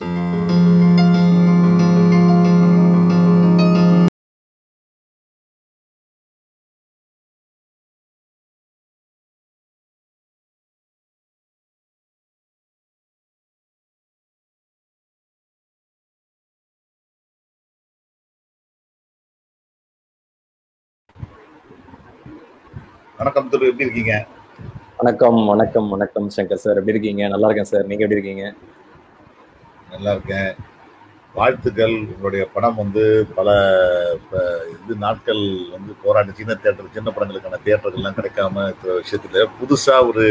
வணக்கம் திரு எப்படி இருக்கீங்க வணக்கம் வணக்கம் வணக்கம் சங்கர் சார் எப்படி இருக்கீங்க நல்லா இருக்கேன் சார் நீங்க எப்படி இருக்கீங்க நல்லா இருக்கேன் வாழ்த்துக்கள் உங்களுடைய படம் வந்து பல ப- இது நாட்கள் வந்து போராட்ட சின்ன தேட்டர் சின்ன படங்களுக்கான தேட்டர்கள்லாம் கிடைக்காம இருக்கிற விஷயத்துல புதுசா ஒரு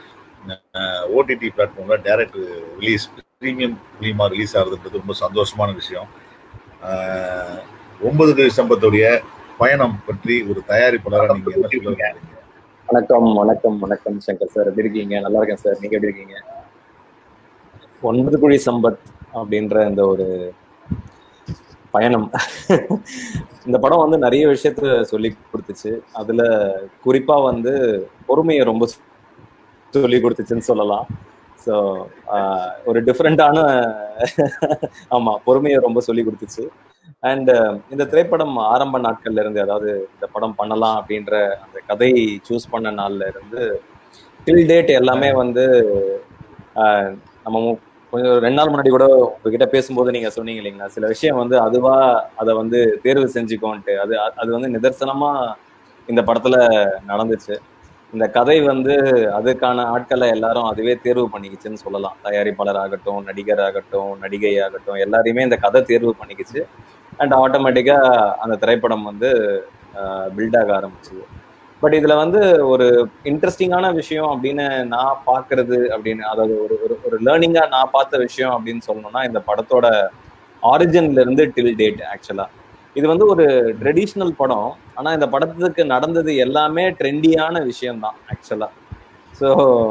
ஓடிடி பிளாட்ஃபார்ம்ல டைரக்ட் ரிலீஸ் ப்ரீமியம் ஃபிலிமா ரிலீஸ் ஆகுதுன்றது ரொம்ப சந்தோஷமான விஷயம் அஹ், ஒன்பது சம்பத்துடைய பயணம் பற்றி ஒரு தயாரிப்பாளராக நீங்க என்ன சொல்ல விரும்புறீங்க? வணக்கம் வணக்கம் வணக்கம் சங்கர் சார் எப்படி இருக்கீங்க நல்லா இருக்கேன் சார் நீங்க எப்படி இருக்கீங்க ஒன்பது குழி சம்பத் அப்படின்ற இந்த ஒரு பயணம் இந்த படம் வந்து நிறைய விஷயத்த சொல்லி கொடுத்துச்சு அதுல குறிப்பா வந்து பொறுமையை ரொம்ப சொல்லி கொடுத்துச்சுன்னு சொல்லலாம் ஸோ ஒரு டிஃப்ரெண்டான ஆமா பொறுமையை ரொம்ப சொல்லி கொடுத்துச்சு அண்ட் இந்த திரைப்படம் ஆரம்ப நாட்கள்ல இருந்து அதாவது இந்த படம் பண்ணலாம் அப்படின்ற அந்த கதை சூஸ் பண்ண நாள்ல இருந்து டில் டேட் எல்லாமே வந்து ஆஹ், நம்ம மு- கொஞ்சம் ரெண்டு நாள் முன்னாடி கூட உங்ககிட்ட பேசும்போது நீங்க சொன்னீங்க இல்லைங்களா சில விஷயம் வந்து அதுவா அதை வந்து தேர்வு செஞ்சுக்கோன்ட்டு அது அது வந்து நிதர்சனமா இந்த படத்துல நடந்துச்சு இந்த கதை வந்து அதுக்கான ஆட்களை எல்லாரும் அதுவே தேர்வு பண்ணிக்கிச்சுன்னு சொல்லலாம் தயாரிப்பாளர் ஆகட்டும் நடிகர் ஆகட்டும் நடிகை ஆகட்டும் எல்லாரையுமே இந்த கதை தேர்வு பண்ணிக்கிச்சு அண்ட் ஆட்டோமேட்டிக்கா அந்த திரைப்படம் வந்து பில்ட் ஆக ஆரம்பிச்சுது பட் இதுல வந்து ஒரு இன்ட்ரெஸ்டிங்கான விஷயம் அப்படின்னு நான் பாக்குறது அப்படின்னு அதாவது ஒரு ஒரு ஒரு லேர்னிங்கா நான் பார்த்த விஷயம் அப்படின்னு சொல்லணும்னா இந்த படத்தோட ஆரிஜின்ல இருந்து டில் டேட் ஆக்சுவலா இது வந்து ஒரு ட்ரெடிஷ்னல் படம் ஆனா இந்த படத்துக்கு நடந்தது எல்லாமே ட்ரெண்டியான விஷயம் தான் ஆக்சுவலா ஸோ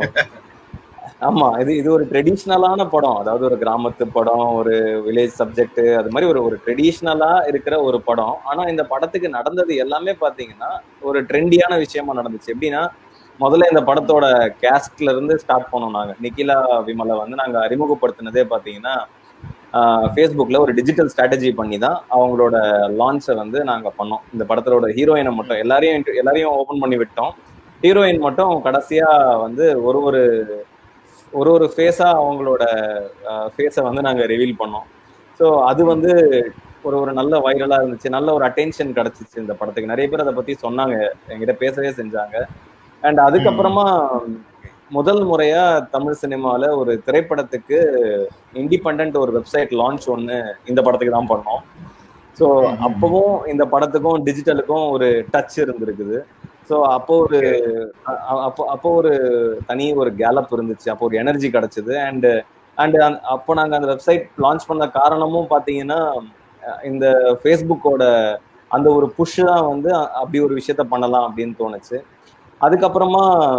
ஆமா இது இது ஒரு ட்ரெடிஷ்னலான படம் அதாவது ஒரு கிராமத்து படம் ஒரு வில்லேஜ் சப்ஜெக்ட் அது மாதிரி ஒரு ஒரு ட்ரெடிஷ்னலா இருக்கிற ஒரு படம் ஆனா இந்த படத்துக்கு நடந்தது எல்லாமே பாத்தீங்கன்னா ஒரு ட்ரெண்டியான விஷயமா நடந்துச்சு எப்படின்னா முதல்ல இந்த படத்தோட கேஸ்ட்ல இருந்து ஸ்டார்ட் பண்ணோம் நாங்க நிக்கிலா விமலை வந்து நாங்க அறிமுகப்படுத்தினதே பாத்தீங்கன்னா ஃபேஸ்புக்கில் ஒரு டிஜிட்டல் ஸ்ட்ராட்டஜி பண்ணி தான் அவங்களோட லான்ச்சை வந்து நாங்கள் பண்ணோம் இந்த படத்தோட ஹீரோயினை மட்டும் எல்லாரையும் inter- எல்லாரையும் ஓப்பன் பண்ணி விட்டோம் ஹீரோயின் மட்டும் கடைசியாக வந்து ஒரு ஒரு ஒரு ஒரு ஃபேஸாக அவங்களோட ஃபேஸை வந்து நாங்கள் ரிவீல் பண்ணோம் ஸோ அது வந்து ஒரு ஒரு நல்ல வைரலாக இருந்துச்சு நல்ல ஒரு அட்டென்ஷன் கிடச்சிச்சு இந்த படத்துக்கு நிறைய பேர் அதை பற்றி சொன்னாங்க என்கிட்ட பேசவே செஞ்சாங்க அண்ட் அதுக்கப்புறமா முதல் முறையா தமிழ் சினிமால ஒரு திரைப்படத்துக்கு இண்டிபெண்ட் ஒரு வெப்சைட் லான்ச் ஒன்று இந்த படத்துக்கு தான் பண்ணோம் ஸோ ம். அப்பவும் இந்த படத்துக்கும் டிஜிட்டலுக்கும் ஒரு டச் இருந்திருக்குது ஸோ அப்போ ஒரு அ- அ- அப்போ அப்போ ஒரு தனி ஒரு கேலப் இருந்துச்சு அப்போ ஒரு எனர்ஜி கிடைச்சது அண்ட் அண்ட் அப்போ நாங்கள் அந்த வெப்சைட் லான்ச் பண்ண காரணமும் பார்த்தீங்கன்னா அஹ் இந்த ஃபேஸ்புக்கோட அந்த ஒரு புஷ் தான் வந்து அ- அப்படி ஒரு விஷயத்த பண்ணலாம் அப்படின்னு தோணுச்சு அதுக்கப்புறமா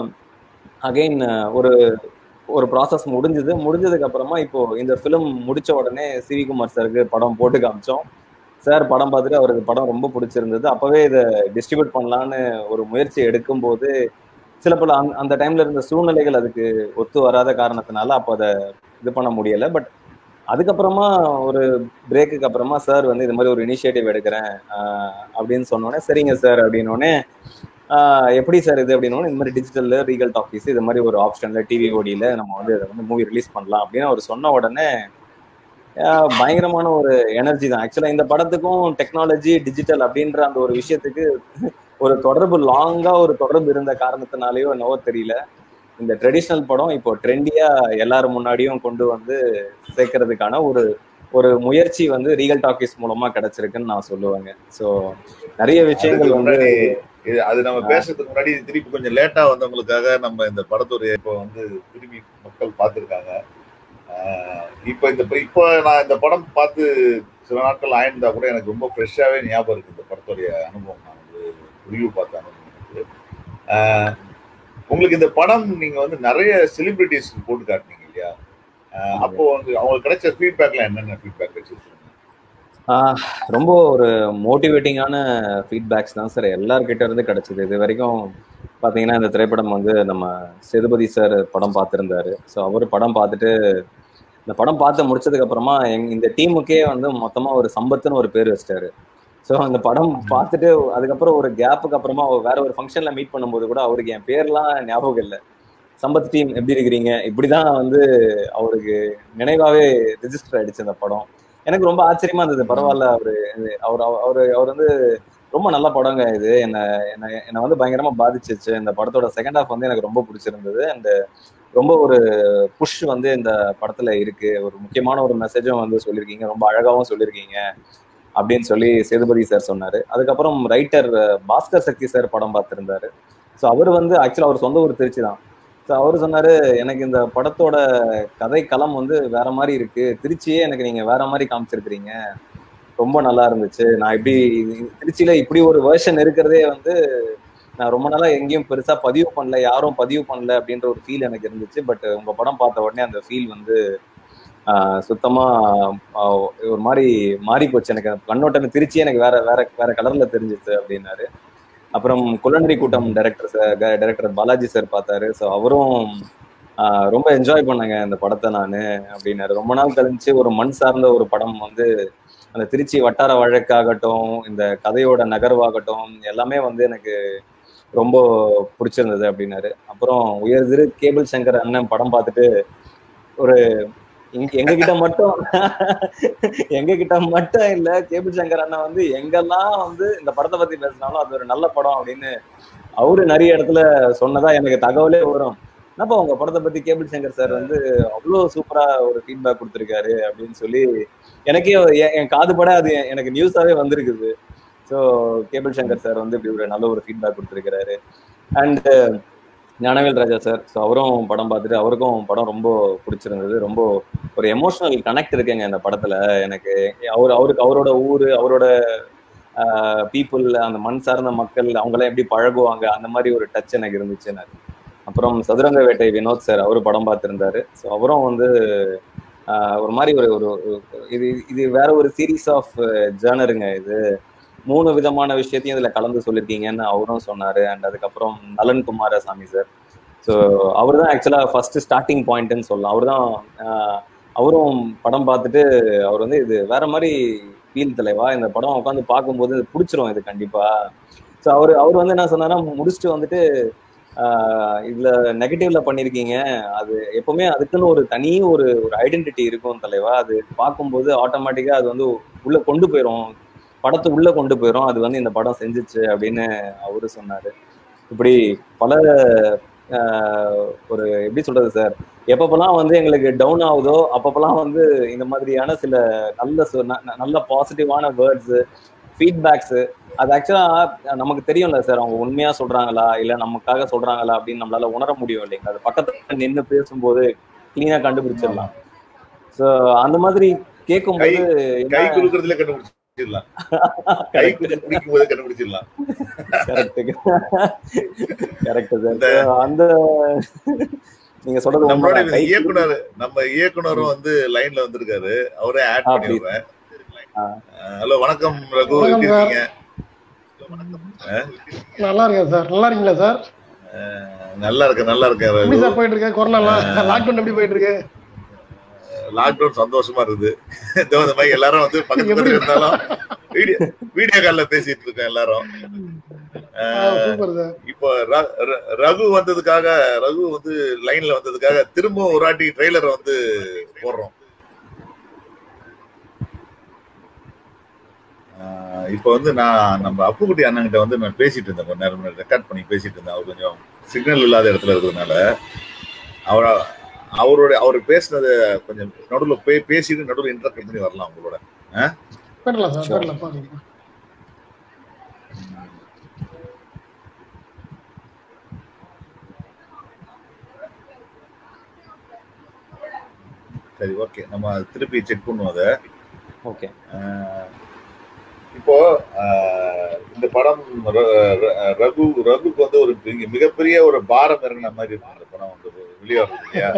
அகைன் ஒரு ஒரு ப்ராசஸ் முடிஞ்சது முடிஞ்சதுக்கு அப்புறமா இப்போ இந்த ஃபிலிம் முடிச்ச உடனே சிவி குமார் சாருக்கு படம் போட்டு காமிச்சோம் சார் படம் பார்த்துட்டு அவருக்கு படம் ரொம்ப பிடிச்சிருந்தது அப்பவே இதை டிஸ்ட்ரிபியூட் பண்ணலான்னு ஒரு முயற்சி எடுக்கும்போது சில பல அந்த- அந்த டைம்ல இருந்த சூழ்நிலைகள் அதுக்கு ஒத்து வராத காரணத்தினால அப்போ அதை இது பண்ண முடியல பட் அதுக்கப்புறமா ஒரு பிரேக்குக்கு அப்புறமா சார் வந்து இது மாதிரி ஒரு இனிஷியேட்டிவ் எடுக்கிறேன் ஆஹ் அப்படின்னு சொன்னோடனே சரிங்க சார் அப்படின்னோடனே ஆஹ் எப்படி சார் இது அப்படின்னோடனே இந்த மாதிரி டிஜிட்டல்ல ரீகல் டாக்கீஸ் இது மாதிரி ஒரு ஆப்ஷன்ல டிவி ஓடியில நம்ம வந்து இதை வந்து மூவி ரிலீஸ் பண்ணலாம் அப்படின்னு அவர் சொன்ன உடனே ஆஹ் பயங்கரமான ஒரு எனர்ஜி தான் ஆக்சுவலா இந்த படத்துக்கும் டெக்னாலஜி டிஜிட்டல் அப்படின்ற அந்த ஒரு விஷயத்துக்கு ஒரு தொடர்பு லாங்கா ஒரு தொடர்பு இருந்த காரணத்தினாலயோ என்னவோ தெரியல இந்த ட்ரெடிஷ்னல் படம் இப்போ ட்ரெண்டியா எல்லாரும் முன்னாடியும் கொண்டு வந்து சேர்க்கறதுக்கான ஒரு ஒரு முயற்சி வந்து ரீகல் டாக்கீஸ் மூலமா கிடைச்சிருக்குன்னு நான் சொல்லுவேங்க ஸோ நிறைய விஷயங்கள் அதுக்கு வந்து முன்னாடி இது அது நம்ம பேசுறதுக்கு முன்னாடி திருப்பி கொஞ்சம் லேட்டா வந்தவங்களுக்காக நம்ம இந்த படத்துடைய இப்போ வந்து திரும்பி மக்கள் பார்த்துருக்காங்க இப்போ இந்த இப்போ நான் இந்த படம் பார்த்து சில நாட்கள் ஆயிருந்தா கூட எனக்கு ரொம்ப ஃப்ரெஷ்ஷாவே ஞாபகம் இருக்கு இந்த படத்துடைய அனுபவம் நான் வந்து ரிவ்யூ பார்த்த அனுபவம் எனக்கு ஆஹ் உங்களுக்கு இந்த படம் நீங்க வந்து நிறைய செலிபிரிட்டிஸ் போட்டு காட்டினீங்க இல்லையா ஆஹ் அப்போ வந்து அவங்களுக்கு கிடைச்ச ஃபீட்பேக்ல என்னென்ன ஃபீட்பேக் கிடைச்சிருக்கு ஆஹ் ரொம்ப ஒரு மோட்டிவேட்டிங்கான ஃபீட்பேக்ஸ் தான் சார் எல்லார்கிட்ட இருந்து கிடைச்சது இது வரைக்கும் பார்த்தீங்கன்னா இந்த திரைப்படம் வந்து நம்ம சேதுபதி சார் படம் பார்த்துருந்தாரு ஸோ அவர் படம் பார்த்துட்டு இந்த படம் பார்த்து முடிச்சதுக்கு அப்புறமா எங் இந்த டீமுக்கே வந்து மொத்தமா ஒரு சம்பத்துன்னு ஒரு பேர் வச்சிட்டாரு ஸோ அந்த படம் பார்த்துட்டு அதுக்கப்புறம் ஒரு கேப்புக்கு அப்புறமா வேற ஒரு ஃபங்க்ஷன்ல மீட் பண்ணும்போது கூட அவருக்கு என் பேர்லாம் ஞாபகம் இல்லை சம்பத் டீம் எப்படி இருக்கிறீங்க இப்படிதான் வந்து அவருக்கு நினைவாவே ரிஜிஸ்டர் ஆயிடுச்சு அந்த படம் எனக்கு ரொம்ப ஆச்சரியமா இருந்தது பரவாயில்ல அவரு அவர் அவர் அவர் வந்து ரொம்ப நல்ல படங்க இது என்ன என்ன என்னை வந்து பயங்கரமா பாதிச்சிச்சு இந்த படத்தோட செகண்ட் ஹாஃப் வந்து எனக்கு ரொம்ப பிடிச்சிருந்தது அந்த ரொம்ப ஒரு புஷ் வந்து இந்த படத்துல இருக்கு ஒரு முக்கியமான ஒரு மெசேஜும் வந்து சொல்லியிருக்கீங்க ரொம்ப அழகாவும் சொல்லியிருக்கீங்க அப்படின்னு சொல்லி சேதுபதி சார் சொன்னாரு அதுக்கப்புறம் ரைட்டர் பாஸ்கர் சக்தி சார் படம் பார்த்திருந்தாரு ஸோ அவர் வந்து ஆக்சுவலா அவர் சொந்த ஊர் திருச்சி தான் ஸோ அவர் சொன்னாரு எனக்கு இந்த படத்தோட கதை களம் வந்து வேற மாதிரி இருக்கு திருச்சியே எனக்கு நீங்க வேற மாதிரி காமிச்சிருக்கிறீங்க ரொம்ப நல்லா இருந்துச்சு நான் இப்படி திருச்சியில இப்படி ஒரு வேர்ஷன் இருக்கிறதே வந்து நான் ரொம்ப நாளா எங்கேயும் பெருசா பதிவு பண்ணல யாரும் பதிவு பண்ணல அப்படின்ற ஒரு ஃபீல் எனக்கு இருந்துச்சு பட் உங்க படம் பார்த்த உடனே அந்த ஃபீல் வந்து ஆஹ் சுத்தமா ஆஹ் ஒரு மாதிரி மாறி போச்சு எனக்கு கண்ணோட்டம் திருச்சி எனக்கு வேற வேற வேற கலர்ல தெரிஞ்சிச்சு அப்படின்னாரு அப்புறம் Kullanari Koottam director sir director Balaji sir பார்த்தாரு ஸோ அவரும் ஆஹ் ரொம்ப என்ஜாய் பண்ணாங்க இந்த படத்தை நான் அப்படின்னாரு ரொம்ப நாள் கழிச்சு ஒரு மண் சார்ந்த ஒரு படம் வந்து அந்த திருச்சி வட்டார வழக்காகட்டும் இந்த கதையோட நகர்வாகட்டும் எல்லாமே வந்து எனக்கு ரொம்ப பிடிச்சிருந்தது அப்படின்னாரு அப்புறம் உயர் திரு கேபிள் சங்கர் அண்ணன் படம் பார்த்துட்டு ஒரு இங்க எங்க கிட்ட மட்டும் எங்க கிட்ட மட்டும் இல்ல கேபிள் சங்கர் அண்ணன் வந்து எங்கெல்லாம் வந்து இந்த படத்தை பத்தி பேசினாலும் அது ஒரு நல்ல படம் அப்படின்னு அவரு நிறைய இடத்துல சொன்னதா எனக்கு தகவலே வரும் என்னப்பா உங்க படத்தை பத்தி கேபிள் சங்கர் சார் வந்து அவ்வளவு சூப்பரா ஒரு ஃபீட்பேக் கொடுத்துருக்காரு அப்படின்னு சொல்லி எனக்கே என் காது பட அது எனக்கு நியூஸாவே வந்திருக்குது ஸோ கேபிள் சங்கர் சார் வந்து இப்படி ஒரு நல்ல ஒரு ஃபீட்பேக் கொடுத்துருக்கிறாரு and Gnanavel Raja sir so அவரும் படம் பார்த்துட்டு அவருக்கும் படம் ரொம்ப பிடிச்சிருந்தது ரொம்ப ஒரு எமோஷனல் கனெக்ட் இருக்குங்க இந்த படத்துல எனக்கு அவர் அவருக்கு அவரோட ஊர் அவரோட பீப்புள் அந்த மண் சார்ந்த மக்கள் அவங்களாம் எப்படி பழகுவாங்க அந்த மாதிரி ஒரு டச் எனக்கு இருந்துச்சு எனக்கு அப்புறம் சதுரங்க வேட்டை வினோத் சார் அவரு படம் பார்த்துருந்தாரு ஸோ அவரும் வந்து ஒரு மாதிரி ஒரு ஒரு இது இது வேற ஒரு சீரீஸ் ஆஃப் ஜேர்னருங்க இது மூணு விதமான விஷயத்தையும் இதுல கலந்து சொல்லியிருக்கீங்கன்னு அவரும் சொன்னாரு அண்ட் அதுக்கப்புறம் நலன் குமாரசாமி சார் ஸோ அவர் தான் ஆக்சுவலா ஃபர்ஸ்ட் ஸ்டார்டிங் பாயிண்ட்னு சொல்லலாம் அவர் தான் அவரும் படம் பார்த்துட்டு அவர் வந்து இது வேற மாதிரி ஃபீல் தலைவா இந்த படம் உட்காந்து பார்க்கும்போது பிடிச்சிரும் இது கண்டிப்பா ஸோ அவர் அவர் வந்து என்ன சொன்னாரா முடிச்சுட்டு வந்துட்டு இதுல நெகட்டிவ்ல பண்ணிருக்கீங்க அது எப்பவுமே அதுக்குன்னு ஒரு தனி ஒரு ஒரு ஐடென்டிட்டி இருக்கும் தலைவா அது பார்க்கும்போது ஆட்டோமேட்டிக்கா அது வந்து உள்ள கொண்டு போயிடும் படத்தை உள்ள கொண்டு போயிடும் அது வந்து இந்த படம் செஞ்சுச்சு அப்படின்னு அவரு சொன்னாரு இப்படி பல ஒரு எப்படி சொல்றது சார் எப்பப்பெல்லாம் வந்து எங்களுக்கு டவுன் ஆகுதோ அப்பப்பெல்லாம் வந்து இந்த மாதிரியான சில நல்ல நல்ல பாசிட்டிவான வேர்ட்ஸ் ஃபீட்பேக்ஸ் அது ஆக்சுவலா நமக்கு தெரியும்ல சார் அவங்க உண்மையா சொல்றாங்களா இல்ல நமக்காக சொல்றாங்களா அப்படின்னு நம்மளால உணர முடியும் இல்லைங்களா அது பக்கத்துல நின்று பேசும்போது கிளீனா கண்டுபிடிச்சிடலாம் ஸோ அந்த மாதிரி கேட்கும்போது கை கொடுக்கறதுல கண்டுபிடிச்சிடலாம் கை பிடிக்கும் போது கண்டுபிடிச்சிடலாம் கரெக்ட் கரெக்ட் சார் அந்த நீங்க சொல்றது நம்மளோட இயக்குனர் நம்ம இயக்குனரும் வந்து லைன்ல வந்திருக்காரு அவரே ஆட் பண்ணிடுவேன் ஹலோ வணக்கம் ரகு எப்படி இருக்கீங்க நல்லா இருக்கேன் சார் நல்லா இருக்கீங்களா சார் நல்லா இருக்கேன் நல்லா இருக்கேன் எப்படி சார் போயிட்டு இருக்கு கொரோனா லாக்டவுன் எப்படி போயிட்டு இருக்கு லாக்டவுன் சந்தோஷமா இருக்குது இந்த மாதிரி எல்லாரும் வந்து பக்கத்து பக்கத்துல இருந்தாலும் வீடியோ வீடியோ கால்ல பேசிட்டு இருக்கோம் எல்லாரும் இப்போ ரகு வந்ததுக்காக ரகு வந்து லைன்ல வந்ததுக்காக திரும்ப ஒரு வாட்டி ட்ரெய்லர் வந்து போடுறோம் இப்போ வந்து நான் நம்ம அப்புக்குட்டி அண்ணன்கிட்ட வந்து நான் பேசிட்டு இருந்தேன் கொஞ்ச நேரம் ரெக்கார்ட் பண்ணி பேசிட்டு இருந்தேன் அவர் கொஞ்சம் சிக்னல் இல்லாத இடத்துல இருக்கிறதுனால அவரை அவருடைய அவர் பேசினது கொஞ்சம் நடுவில் பே பேசிட்டு நடுவில் இன்டர்கட் பண்ணி வரலாம் உங்களோட சரி ஓகே நம்ம திருப்பி செக் பண்ணுவோம் அதை ஓகே இப்போ இந்த படம் ரகு ரகுக்கு வந்து ஒரு மிகப்பெரிய ஒரு பாரம் இறங்கின மாதிரி இருக்கும் இந்த படம் வந்து வெளியாகுது இல்லையா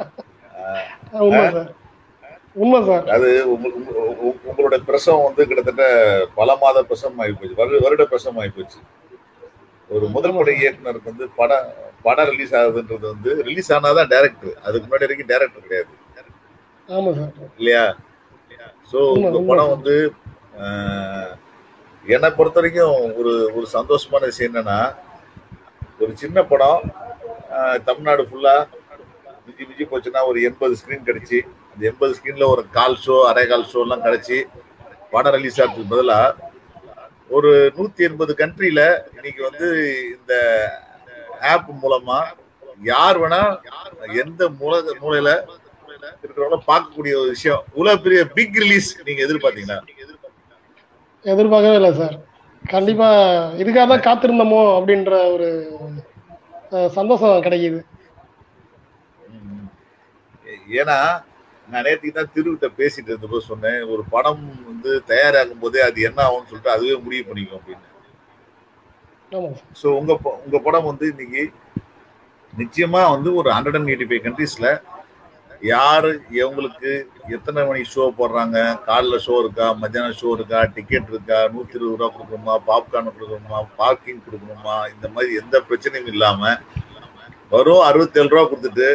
உண்மை சார் அது உங்களோட பிரசவம் வந்து கிட்டத்தட்ட பல மாத பிரசவம் ஆகி போச்சு வருட வருட பிரசவம் ஆகி போச்சு ஒரு முதல் பட இயக்குனருக்கு வந்து படம் படம் ரிலீஸ் ஆகுதுன்றது வந்து ரிலீஸ் ஆனாதான் டேரக்டர் அதுக்கு முன்னாடி வரைக்கும் டேரக்டர் கிடையாது ஆமா சார் இல்லையா ஸோ உண்மை, உங்க உண்மை. படம் வந்து ஆஹ், என்னை பொறுத்த வரைக்கும் ஒரு ஒரு சந்தோஷமான விஷயம் என்னன்னா ஒரு சின்ன படம் ஆஹ், தமிழ்நாடு ஃபுல்லா மிஞ்சி மிஞ்சி போச்சுன்னா ஒரு எண்பது ஸ்க்ரீன் கிடைச்சி அந்த எண்பது ஸ்க்ரீன்ல ஒரு கால் ஷோ அரை கால் ஷோ எல்லாம் கிடைச்சி படம் ரிலீஸ் ஆகிறதுக்கு பதிலா ஒரு நூத்தி எண்பது கண்ட்ரில இன்னைக்கு வந்து இந்த ஆப் மூலமா யார் வேணா எந்த மூல மூலையில இருக்கிறவங்க பார்க்கக்கூடிய ஒரு விஷயம் இவ்வளவு பெரிய பிக் ரிலீஸ் நீங்க எதிர்பார்த்தீங்களா எதிர்பார்க்கவே இல்லை சார் கண்டிப்பா இதுக்காக தான் காத்திருந்தோமோ அப்படின்ற ஒரு அஹ், சந்தோஷம் கிடைக்குது ம். ஏன்னா நான் நேற்றுக்கு தான் திருவிட்ட பேசிட்டு இருந்தபோது சொன்னேன் ஒரு படம் வந்து தயாராகும் போதே அது என்ன ஆகும்னு சொல்லிட்டு அதுவே முடிவு பண்ணிக்கும் அப்படின்னு ஆமா சார் ஸோ உங்க ப- உங்க படம் வந்து இன்னைக்கு நிச்சயமா வந்து ஒரு ஹண்ட்ரட் அண்ட் எயிட்டி ஃபைவ் கண்ட்ரீஸ்ல யாரு எவங்களுக்கு எத்தனை மணி ஷோ போடுறாங்க காலைல ஷோ இருக்கா மத்தியானம் ஷோ இருக்கா டிக்கெட் இருக்கா நூத்தி இருபது ரூபா கொடுக்கணுமா பாப்கார்ன் கொடுக்கணுமா பார்க்கிங் கொடுக்கணுமா இந்த மாதிரி எந்த பிரச்சனையும் இல்லாம வரும் அறுபத்தேழு ரூபா கொடுத்துட்டு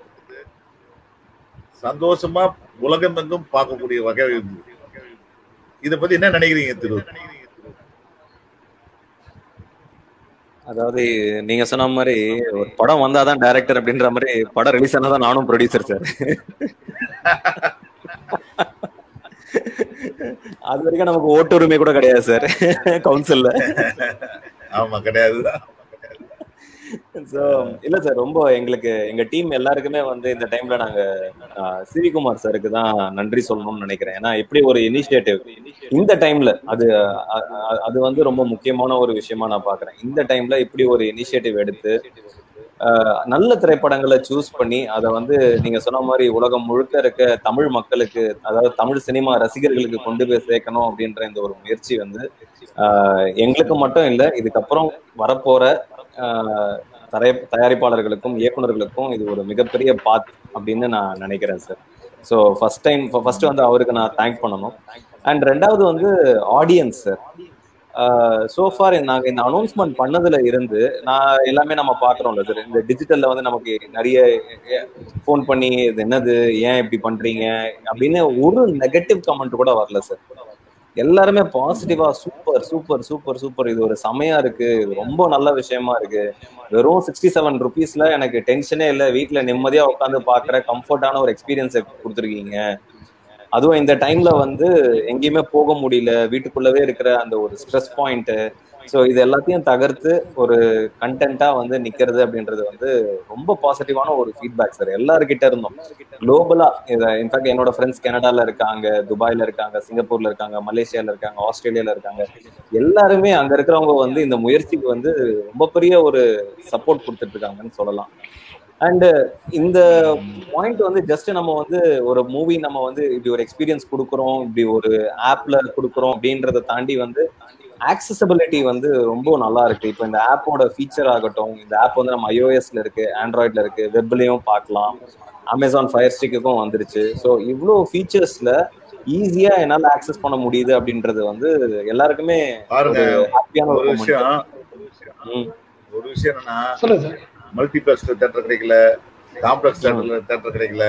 சந்தோஷமா உலகமெங்கும் பார்க்கக்கூடிய வகை இருந்தது இதை பத்தி என்ன நினைக்கிறீங்க திரு அதாவது நீங்க சொன்ன மாதிரி ஒரு படம் வந்தாதான் டைரக்டர் அப்படின்ற மாதிரி படம் ரிலீஸ் ஆனாதான் நானும் ப்ரொடியூசர் சார் அது வரைக்கும் நமக்கு ஓட்டுரிமை கூட கிடையாது சார் கவுன்சில்ல ஆமா கிடையாதுதான் ஸோ இல்ல சார் ரொம்ப எங்களுக்கு எங்க டீம் எல்லாருக்குமே வந்து இந்த டைம்ல நாங்க ஆஹ், சிவிகுமார் சாருக்கு தான் நன்றி சொல்லணும்னு நினைக்கிறேன் ஏன்னா இப்படி ஒரு இனிஷியேட்டிவ் இந்த டைம்ல அது அ- அ- அது வந்து ரொம்ப முக்கியமான ஒரு விஷயமா நான் பாக்குறேன் இந்த டைம்ல இப்படி ஒரு இனிஷியேட்டிவ் எடுத்து ஆஹ், நல்ல திரைப்படங்களை சூஸ் பண்ணி அதை வந்து நீங்க சொன்ன மாதிரி உலகம் முழுக்க இருக்க தமிழ் மக்களுக்கு அதாவது தமிழ் சினிமா ரசிகர்களுக்கு கொண்டு போய் சேர்க்கணும் அப்படின்ற இந்த ஒரு முயற்சி வந்து ஆஹ், எங்களுக்கு மட்டும் இல்லை இதுக்கப்புறம் வரப்போற ஆஹ், தரை தயாரிப்பாளர்களுக்கும் இயக்குனர்களுக்கும் இது ஒரு மிகப்பெரிய பாத் அப்படின்னு நான் நினைக்கிறேன் sir so first time first வந்து அவருக்கு நான் தேங்க் பண்ணணும் அண்ட் ரெண்டாவது வந்து ஆடியன்ஸ் சார் சோஃபார் நாங்கள் இந்த அனௌன்ஸ்மெண்ட் பண்ணதுல இருந்து நான் எல்லாமே நம்ம பார்க்குறோம்ல சார் இந்த டிஜிட்டல்ல வந்து நமக்கு நிறைய ஃபோன் பண்ணி இது என்னது ஏன் இப்படி பண்றீங்க அப்படின்னு ஒரு நெகட்டிவ் கமெண்ட் கூட வரல சார் எல்லாருமே பாசிட்டிவா சூப்பர் சூப்பர் சூப்பர் சூப்பர் இது ஒரு செமையா இருக்கு இது ரொம்ப நல்ல விஷயமா இருக்கு வெறும் சிக்ஸ்டி செவன் ருபீஸ்ல எனக்கு டென்ஷனே இல்லை வீட்ல நிம்மதியா உட்காந்து பாக்குற கம்ஃபர்டான ஒரு எக்ஸ்பீரியன்ஸை கொடுத்துருக்கீங்க அதுவும் இந்த டைம்ல வந்து எங்கேயுமே போக முடியல வீட்டுக்குள்ளவே இருக்கிற அந்த ஒரு ஸ்ட்ரெஸ் பாயிண்ட் ஸோ இது எல்லாத்தையும் தகர்த்து ஒரு கண்டென்ட்டா வந்து நிக்கிறது அப்படின்றது வந்து ரொம்ப பாசிட்டிவான ஒரு ஃபீட்பேக் சார் எல்லாருக்கிட்ட இருந்தோம் குளோபலா இதை இன்ஃபேக்ட் என்னோட ஃப்ரெண்ட்ஸ் கனடால இருக்காங்க துபாயில இருக்காங்க சிங்கப்பூர்ல இருக்காங்க மலேசியால இருக்காங்க ஆஸ்திரேலியால இருக்காங்க எல்லாருமே அங்க இருக்கிறவங்க வந்து இந்த முயற்சிக்கு வந்து ரொம்ப பெரிய ஒரு சப்போர்ட் கொடுத்துட்டு இருக்காங்கன்னு சொல்லலாம் அண்ட் இந்த பாயிண்ட் வந்து ஜஸ்ட் நம்ம வந்து ஒரு மூவி நம்ம வந்து இப்படி ஒரு எக்ஸ்பீரியன்ஸ் கொடுக்குறோம் இப்படி ஒரு ஆப்ல கொடுக்குறோம் அப்படின்றத தாண்டி வந்து ஆக்சசபிலிட்டி வந்து ரொம்ப நல்லா இருக்கு இப்போ இந்த ஆப்போட ஃபீச்சர் ஆகட்டும் இந்த ஆப் வந்து நம்ம ஐஓஎஸ்ல இருக்கு ஆண்ட்ராய்ட்ல இருக்கு வெப்லயும் பார்க்கலாம் அமேசான் ஃபயர் ஸ்டிக்குக்கும் வந்துருச்சு ஸோ இவ்வளோ ஃபீச்சர்ஸ்ல ஈஸியா என்னால் ஆக்சஸ் பண்ண முடியுது அப்படின்றது வந்து எல்லாருக்குமே பாருங்க ஹாப்பியான ஒரு ஒரு விஷயம் ம். ஒரு விஷயம் என்னன்னா சொல்லுங்க சார் மல்டிபிளெக்ஸ் தேட்டர் கிடைக்கல காம்ப்ளெக்ஸ் தேட்டர்ல தேட்டர் கிடைக்கல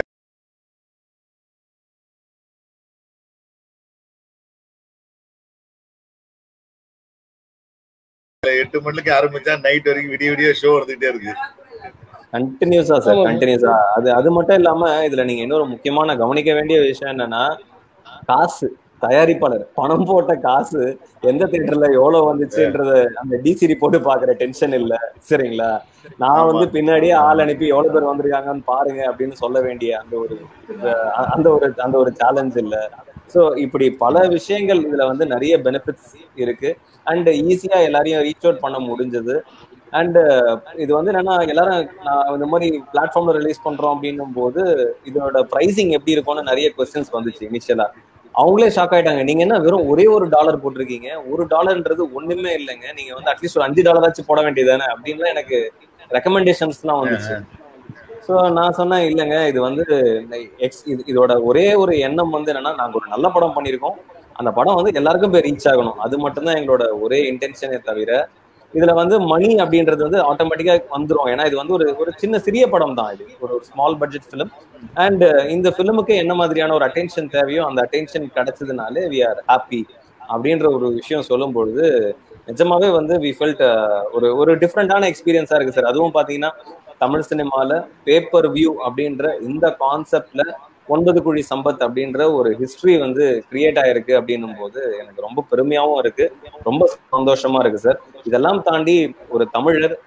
எட்டு மணிக்கு ஆரம்பிச்சா நைட் வரைக்கும் விடிய விடிய ஷோ எடுத்துக்கிட்டே இருக்கு கண்டினியூஸா சார் ஆமா. கண்டினியூஸா அது அது மட்டும் இல்லாம இதுல நீங்க இன்னொரு முக்கியமான கவனிக்க வேண்டிய விஷயம் என்னன்னா காசு தயாரிப்பாளர் பணம் போட்ட காசு எந்த தியேட்டர்ல எவ்வளவு வந்துச்சுன்றத அந்த டிசிடி போட்டு பாக்குற டென்ஷன் இல்ல சரிங்களா நான் வந்து பின்னாடியே ஆள் அனுப்பி எவ்வளவு பேர் வந்திருக்காங்கன்னு பாருங்க அப்படின்னு சொல்ல வேண்டிய அந்த ஒரு இந்த- அந்த ஒரு அந்த ஒரு சேலஞ்ச் இல்ல சோ இப்படி பல விஷயங்கள் இதுல வந்து நிறைய பெனிஃபிட்ஸ் இருக்கு அண்ட் ஈஸியா எல்லாரையும் ரீச் அவுட் பண்ண முடிஞ்சது அண்ட் இது வந்து என்னன்னா எல்லாரும் நான் இந்த மாதிரி பிளாட்ஃபார்ம்ல ரிலீஸ் பண்றோம் அப்படின்னும் போது இதோட பிரைசிங் எப்படி இருக்கும்னு நிறைய கொஸ்டின்ஸ் வந்துச்சு இனிஷியலா அவங்களே ஷாக் ஆயிட்டாங்க நீங்க என்ன வெறும் ஒரே ஒரு டாலர் போட்டிருக்கீங்க ஒரு டாலர்ன்றது ஒண்ணுமே இல்லைங்க நீங்க வந்து அட்லீஸ்ட் ஒரு அஞ்சு டாலராச்சும் போட வேண்டியதானே அப்படின்னு எனக்கு ரெக்கமெண்டேஷன்ஸ்லாம் வந்துச்சு ஸோ நான் சொன்னேன் இல்லைங்க இது வந்து இந்த ex- இது- இதோட ஒரே ஒரு எண்ணம் வந்து என்னன்னா நாங்க ஒரு நல்ல படம் பண்ணியிருக்கோம் அந்த படம் வந்து எல்லாருக்கும் போய் ரீச் ஆகணும் அது மட்டும்தான் எங்களோட ஒரே இன்டென்ஷனே தவிர இதுல வந்து மணி அப்படின்றது வந்து ஆட்டோமேட்டிக்கா வந்துரும் ஏன்னா இது வந்து ஒரு ஒரு சின்ன சிறிய படம் தான் இது ஒரு ஸ்மால் பட்ஜெட் ஃபிலிம் அண்ட் இந்த ஃபிலிமுக்கு என்ன மாதிரியான ஒரு அட்டென்ஷன் தேவையோ அந்த அட்டென்ஷன் கிடைச்சதுனாலே வி ஆர் ஹாப்பி அப்படின்ற ஒரு விஷயம் சொல்லும் பொழுது நிஜமாவே வந்து வி ஃபெல்ட் ஒரு ஒரு டிஃப்ரெண்டான எக்ஸ்பீரியன்ஸா இருக்கு சார் அதுவும் பாத்தீங்கன்னா தமிழ் சினிமால பேப்பர் வியூ அப்படின்ற இந்த கான்செப்ட்ல ஒன்பது குழி சம்பத் அப்படின்ற ஒரு ஹிஸ்டரி வந்து கிரியேட் ஆயிருக்கு அப்படின்னும் போது எனக்கு ரொம்ப பெருமையாவும் இருக்கு ரொம்ப சந்தோஷமா இருக்கு சார் இதெல்லாம் தாண்டி ஒரு தமிழர்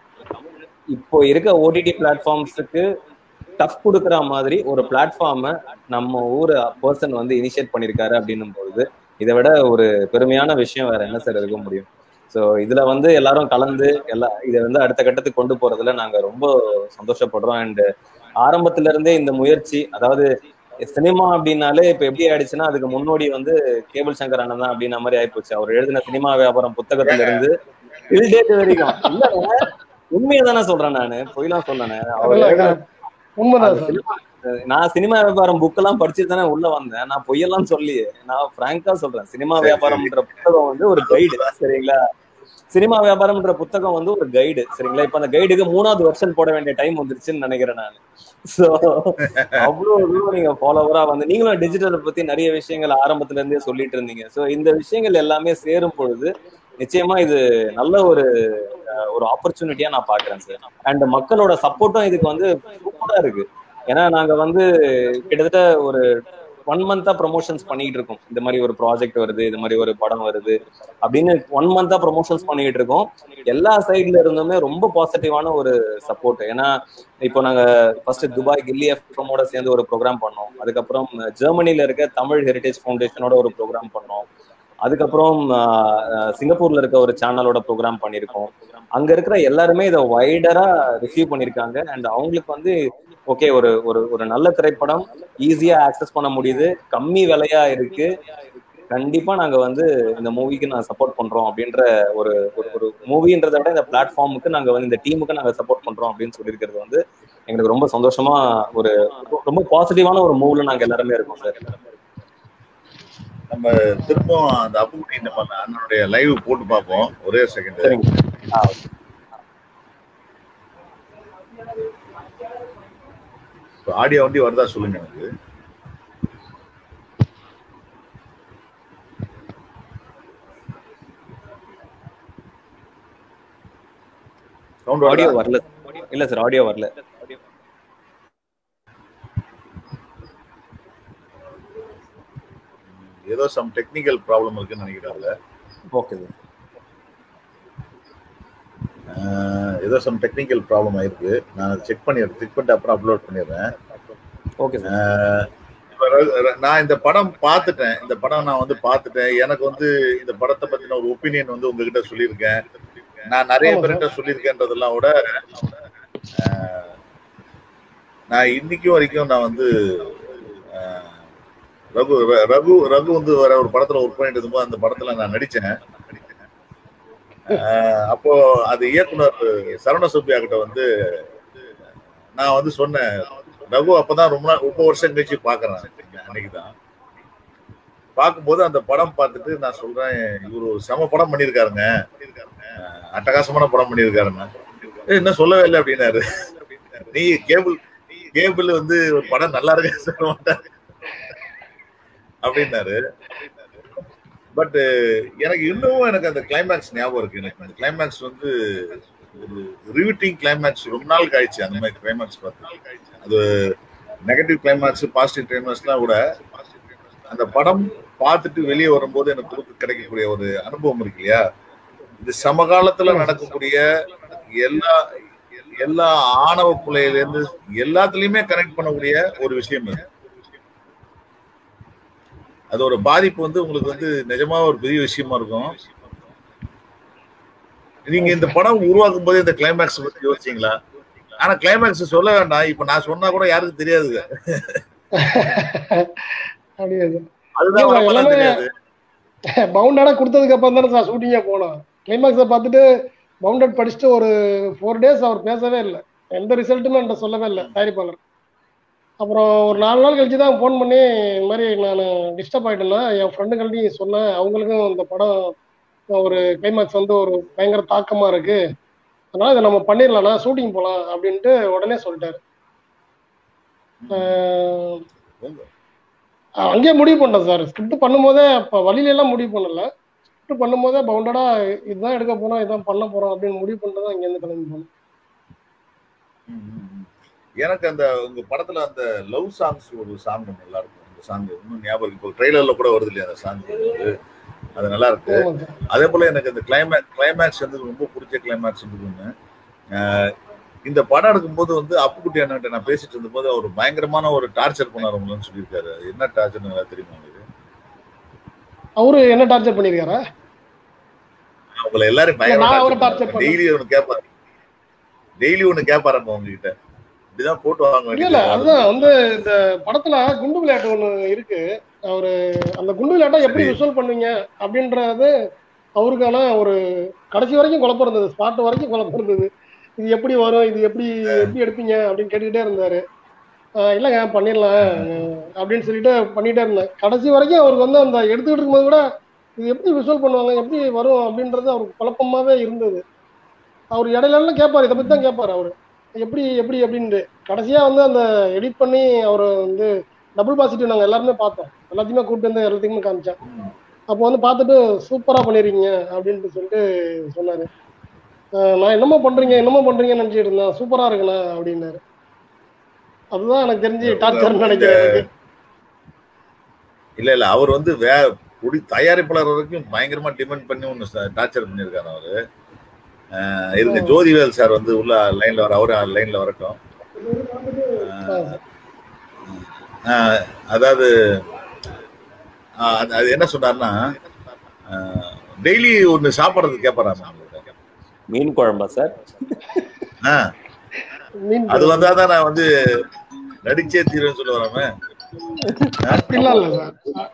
இப்போ இருக்க ஓடிடி பிளாட்ஃபார்ம்ஸுக்கு டஃப் கொடுக்குற மாதிரி ஒரு பிளாட்ஃபார்மை நம்ம ஊர் பர்சன் வந்து இனிஷியேட் பண்ணியிருக்காரு அப்படின்னும் பொழுது இதை விட ஒரு பெருமையான விஷயம் வேற என்ன சார் இருக்க முடியும் ஸோ இதுல வந்து எல்லாரும் கலந்து எல்லா இதை வந்து அடுத்த கட்டத்துக்கு கொண்டு போறதுல நாங்க ரொம்ப சந்தோஷப்படுறோம் அண்ட் ஆரம்பத்துல இருந்தே இந்த முயற்சி அதாவது சினிமா அப்படின்னாலே இப்ப எப்படி ஆயிடுச்சுன்னா அதுக்கு முன்னோடி வந்து கேபிள் சங்கர் அண்ணன் தான் அப்படின்ன மாதிரி ஆயிப்போச்சு அவர் எழுதின சினிமா வியாபாரம் புத்தகத்துல இருந்து டில் டேட் வரைக்கும் இல்ல உண்மையை தானே சொல்றேன் நானு பொய்லாம் சொன்னேன் அவர் எழுதின உண்மைதான் அந்த சார் சினிமா நான் சினிமா வியாபாரம் புக் எல்லாம் படிச்சு தானே உள்ள வந்தேன் நான் பொய்யெல்லாம் சொல்லி நான் பிராங்கா சொல்றேன் சினிமா சரி, வியாபாரம்ன்ற புத்தகம் வந்து ஒரு கைடு சரிங்களா சினிமா வியாபாரம்ன்ற புத்தகம் வந்து ஒரு கைடு சரிங்களா இப்ப அந்த கைடுக்கு மூணாவது வருஷன் போட வேண்டிய டைம் வந்துருச்சுன்னு நினைக்கிறேன் நான் சோ அவ்வளவு தூரம் நீங்க ஃபாலோவரா வந்து நீங்களும் டிஜிட்டலை பத்தி நிறைய விஷயங்கள் ஆரம்பத்துல இருந்தே சொல்லிட்டு இருந்தீங்க சோ இந்த விஷயங்கள் எல்லாமே சேரும் பொழுது நிச்சயமா இது நல்ல ஒரு அஹ், ஒரு ஆப்பர்ச்சுனிட்டியா நான் பாக்குறேன் சார் அண்ட் மக்களோட சப்போர்ட்டும் இதுக்கு வந்து சூப்பரா இருக்கு ஏன்னா நாங்க வந்து கிட்டத்தட்ட ஒரு ஒன் மந்தா ப்ரொமோஷன்ஸ் பண்ணிட்டு இருக்கோம் இந்த மாதிரி ஒரு ப்ராஜெக்ட் வருது இந்த மாதிரி ஒரு படம் வருது அப்படின்னு ஒன் மந்தா ப்ரொமோஷன்ஸ் பண்ணிட்டு இருக்கோம் எல்லா சைட்ல இருந்துமே ரொம்ப பாசிட்டிவான ஒரு சப்போர்ட் ஏன்னா இப்போ நாங்க ஃபர்ஸ்ட் துபாய் கில்லி எஃப்எம்மோட சேர்ந்து ஒரு ப்ரோக்ராம் பண்ணோம் அதுக்கப்புறம் ஜெர்மனில இருக்க தமிழ் ஹெரிடேஜ் ஃபவுண்டேஷனோட ஒரு ப்ரோக்ராம் பண்ணோம் அதுக்கப்புறம் ஆஹ், ஆஹ், சிங்கப்பூர்ல இருக்க ஒரு சேனலோட ப்ரோக்ராம் பண்ணியிருக்கோம் அங்க இருக்கிற எல்லாருமே இதை வைடரா ரிசீவ் பண்ணியிருக்காங்க அண்ட் அவங்களுக்கு வந்து ஓகே ஒரு ஒரு ஒரு நல்ல திரைப்படம் ஈஸியா ஆக்சஸ் பண்ண முடியுது கம்மி விலையா இருக்கு கண்டிப்பா நாங்க வந்து இந்த மூவிக்கு நான் சப்போர்ட் பண்றோம் அப்படின்ற ஒரு ஒரு ஒரு மூவின்றதை விட இந்த பிளாட்ஃபார்முக்கு நாங்க வந்து இந்த டீமுக்கு நாங்க சப்போர்ட் பண்றோம் அப்படின்னு சொல்லியிருக்கிறது வந்து எங்களுக்கு ரொம்ப சந்தோஷமா ஒரு ரொம்ப பாசிட்டிவான ஒரு மூவ்ல நாங்க எல்லாருமே இருக்கோம் சார் நம்ம திரும்பவும் அந்த அப்புக்குட்டி நம்ம அண்ணனுடைய லைவ் போட்டு பார்ப்போம் ஒரே செகண்ட் சரிங்க ஆ, ஆடியோ வண்டி வருதா சொல்லுங்க எனக்கு சவுண்ட் ஆடியோ வரல இல்ல சார் ஆடியோ வரல ஏதோ சம் டெக்னிக்கல் ப்ராப்ளம் இருக்குன்னு நினைக்கிறாங்க ஓகே சார் ஏதோ சம் டெக்னிக்கல் ப்ராப்ளம் ஆயிருக்கு நான் செக் பண்ணி செக் பண்ணிட்டு அப்புறம் அப்லோட் பண்ணிடுறேன் ஓகே சார் ஆஹ் இப்ப ர- ர- நான் இந்த படம் பார்த்துட்டேன் இந்த படம் நான் வந்து பார்த்துட்டேன் எனக்கு வந்து இந்த படத்தை பத்தின ஒரு ஒப்பீனியன் வந்து உங்ககிட்ட சொல்லியிருக்கேன் நான் நிறைய ஆமா பேர்கிட்ட சொல்லியிருக்கேன்றதெல்லாம் விட ஆஹ், நான் இன்னைக்கும் வரைக்கும் நான் வந்து ஆஹ், ரகு ர- ரகு ரகு வந்து வேற ஒரு படத்துல ஒர்க் பண்ணிட்டு இருக்கும்போது அந்த படத்துல நான் நடிச்சேன் ஆஹ், அப்போ அது இயக்குனர் சரவண சுப்பியா கிட்ட வந்து நான் வந்து சொன்னேன் ரகு அப்பதான் ரொம்ப நாள் ரொம்ப வருஷம் கழிச்சு பாக்குறேன் அன்னைக்கு தான் பார்க்கும்போது அந்த படம் பார்த்துட்டு நான் சொல்றேன் இவர் ஒரு செம படம் பண்ணியிருக்காருங்க அஹ் அட்டகாசமான படம் பண்ணியிருக்காருங்க "ஏய், இன்னும் சொல்லவே இல்லை அப்படின்னாரு நீ கேபிள் கேபிள் வந்து ஒரு படம் நல்லா இருக்கு சொல்ல மாட்டாரு அப்படின்னாரு பட் எனக்கு இன்னமும் எனக்கு அந்த கிளைமேக்ஸ் ஞாபகம் இருக்கு எனக்கு அந்த கிளைமேக்ஸ் வந்து ஒரு ரிவிட்டிங் கிளைமேக்ஸ் ரொம்ப நாள் கழிச்சு அந்த மாதிரி கிளைமேக்ஸ் பார்த்து அது நெகட்டிவ் கிளைமேக்ஸ் பாசிட்டிவ் கிளைமேக்ஸ்லாம் கூட அந்த படம் பார்த்துட்டு வெளியே வரும்போது எனக்கு கொடுத்து கிடைக்கக்கூடிய ஒரு அனுபவம் இருக்கு இல்லையா இது சமகாலத்துல நடக்கக்கூடிய எல்லா எல்லா ஆணவ புலையில இருந்து எல்லாத்துலயுமே கனெக்ட் பண்ணக்கூடிய ஒரு விஷயம் அது அதோட பாதிப்பு வந்து உங்களுக்கு வந்து நிஜமா ஒரு பெரிய விஷயமா இருக்கும் நீங்க இந்த படம் உருவாக்கும் போதே இந்த கிளைமேக்ஸ் பத்தி யோசிச்சீங்களா ஆனா கிளைமேக்ஸ் சொல்ல வேண்டாம் இப்ப நான் சொன்னா கூட யாருக்கும் தெரியாதுங்க அப்படியே அதுதான் இல்ல, நம்மளால எல்லாமே- தெரியாது பவுண்டடா கொடுத்ததுக்கு அப்புறம் தானே சார் ஷூட்டிங்கே போனோம் கிளைமேக்ஸை பார்த்துட்டு பவுண்டட் படிச்சுட்டு ஒரு ஃபோர் டேஸ் அவர் பேசவே இல்லை எந்த ரிசல்ட்டுமே என்கிட்ட சொல்லவே இல்லை தயாரிப்பாளர் அப்புறம் ஒரு நாலு நாள் கழிச்சு தான் ஃபோன் பண்ணி இந்த மாதிரி நான் டிஸ்டர்ப் ஆகிட்டேன்னா என் ஃப்ரெண்டுங்கள்ட்டையும் சொன்னேன் அவங்களுக்கும் இந்த படம் ஒரு கிளைமேக்ஸ் வந்து ஒரு பயங்கர தாக்கமா இருக்கு அதனால இதை நம்ம பண்ணிடலாம்னா ஷூட்டிங் போலாம் அப்படின்ட்டு உடனே சொல்லிட்டாரு ஆஹ் அஹ் அங்கேயே முடிவு பண்ணிட்டேன் சார் ஸ்கிரிப்ட் பண்ணும்போதே அப்போ வழியில எல்லாம் முடிவு பண்ணல ஸ்கிரிப்ட் பண்ணும்போதே பவுண்டடா இதுதான் எடுக்க போறோம் இதான் பண்ண போறோம் அப்படின்னு முடிவு பண்ணிட்டு தான் இங்கேருந்து கிளம்பி போனோம் ம், ம், ம். எனக்கு அந்த உங்க படத்துல அந்த லவ் சாங்ஸ் ஒரு சாங் நல்லா இருக்கும் அந்த சாங் இன்னும் ஞாபகம் இருக்கு. இப்போ ட்ரெய்லர்ல கூட வருது இல்லையா அந்த சாங் அது நல்லா இருக்கு ஆமாம் சார் அதே போல எனக்கு இந்த கிளைமேக்ஸ் கிளைமேக்ஸ் வந்து ரொம்ப பிடிச்ச கிளைமேக்ஸ் ஒன்று இந்த படம் எடுக்கும்போது வந்து அப்புக்குட்டி அண்ணன் நான் பேசிட்டு இருந்தபோது அவர் பயங்கரமான ஒரு டார்ச்சர் பண்ணார் உங்களன்னு சொல்லியிருக்காரு அது என்ன டார்ச்சர்னு நல்லா தெரியுமா உங்களுக்கு அவரு என்ன டார்ச்சர் பண்ணிருக்காரா உங்களை எல்லாரும் நான் அவரை பயங்கரமா torture பண்ணல. டெய்லி ஒன்று கேட்பாரு டெய்லி ஒன்று கேட்பாரப்ப உங்ககிட்ட இப்படிதான் போட்டு வாங்க இல்ல இல்ல வேண்டியது அதுதான் வந்து இந்த படத்துல குண்டு விளையாட்டு ஒண்ணு இருக்கு அவரு அந்த குண்டு விளையாட்டை எப்படி சரி. விஷுவல் பண்ணுவீங்க அப்படின்றது அவருக்கான ஒரு கடைசி வரைக்கும் குழப்பம் இருந்தது ஸ்பாட் வரைக்கும் குழப்பம் இருந்தது இது எப்படி வரும் இது எப்படி எப்படி எடுப்பீங்க அப்படின்னு கேட்டுக்கிட்டே இருந்தாரு ஆஹ் இல்லைங்க பண்ணிடலாம் அஹ் அப்படின்னு சொல்லிட்டு பண்ணிட்டே இருந்தேன் கடைசி வரைக்கும் அவருக்கு வந்து அந்த எடுத்துக்கிட்டு இருக்கும்போது கூட இது எப்படி விஷுவல் பண்ணுவாங்க எப்படி வரும் அப்படின்றது அவருக்கு குழப்பமாவே இருந்தது அவர் இடையில எல்லாம் கேட்பாரு இதை பத்தி தான் கேட்பாரு அவரு எப்படி எப்படி அப்படின்ட்டு கடைசியா வந்து அந்த எடிட் பண்ணி அவர் வந்து டபுள் பாசிட்டிவ் நாங்க எல்லாருமே பார்த்தோம் எல்லாத்தையுமே கூப்பிட்டு வந்து எல்லாத்தையுமே காமிச்சேன் அப்போ வந்து பார்த்துட்டு சூப்பரா பண்ணிருக்கீங்க அப்படின்ட்டு சொல்லிட்டு சொன்னாரு அஹ் நான் என்னமோ பண்றீங்க என்னமோ பண்றீங்கன்னு நினைச்சிட்டு இருந்தேன் சூப்பரா இருக்குண்ணா அப்படின்னாரு அதுதான் எனக்கு தெரிஞ்சு டார்ச்சர் நினைக்கிறேன் எனக்கு. இல்ல இல்ல அவர் வந்து வே குடி தயாரிப்பாளர் வரைக்கும் பயங்கரமா டிமாண்ட் பண்ணி ஒன்று டார்ச்சர் பண்ணியிருக்காரு அவரு அஹ் இருங்க ஜோதிவேல் சார் வந்து உள்ள லைன்ல வர அவரு லைன்ல வரட்டும் அஹ் அஹ் அதாவது அஹ் அது- அது என்ன சொன்னார்னா டெய்லி ஒன்று சாப்பிட்றதுக்கு கேட்பாராமா அவங்கள்ட்ட. மீன் குழம்பா சார் அஹ் மீன் அது வந்தாதான் நான் வந்து நடிச்சே தீருவேன்னு சொல்ல வராம அப்படிலாம் இல்ல சார்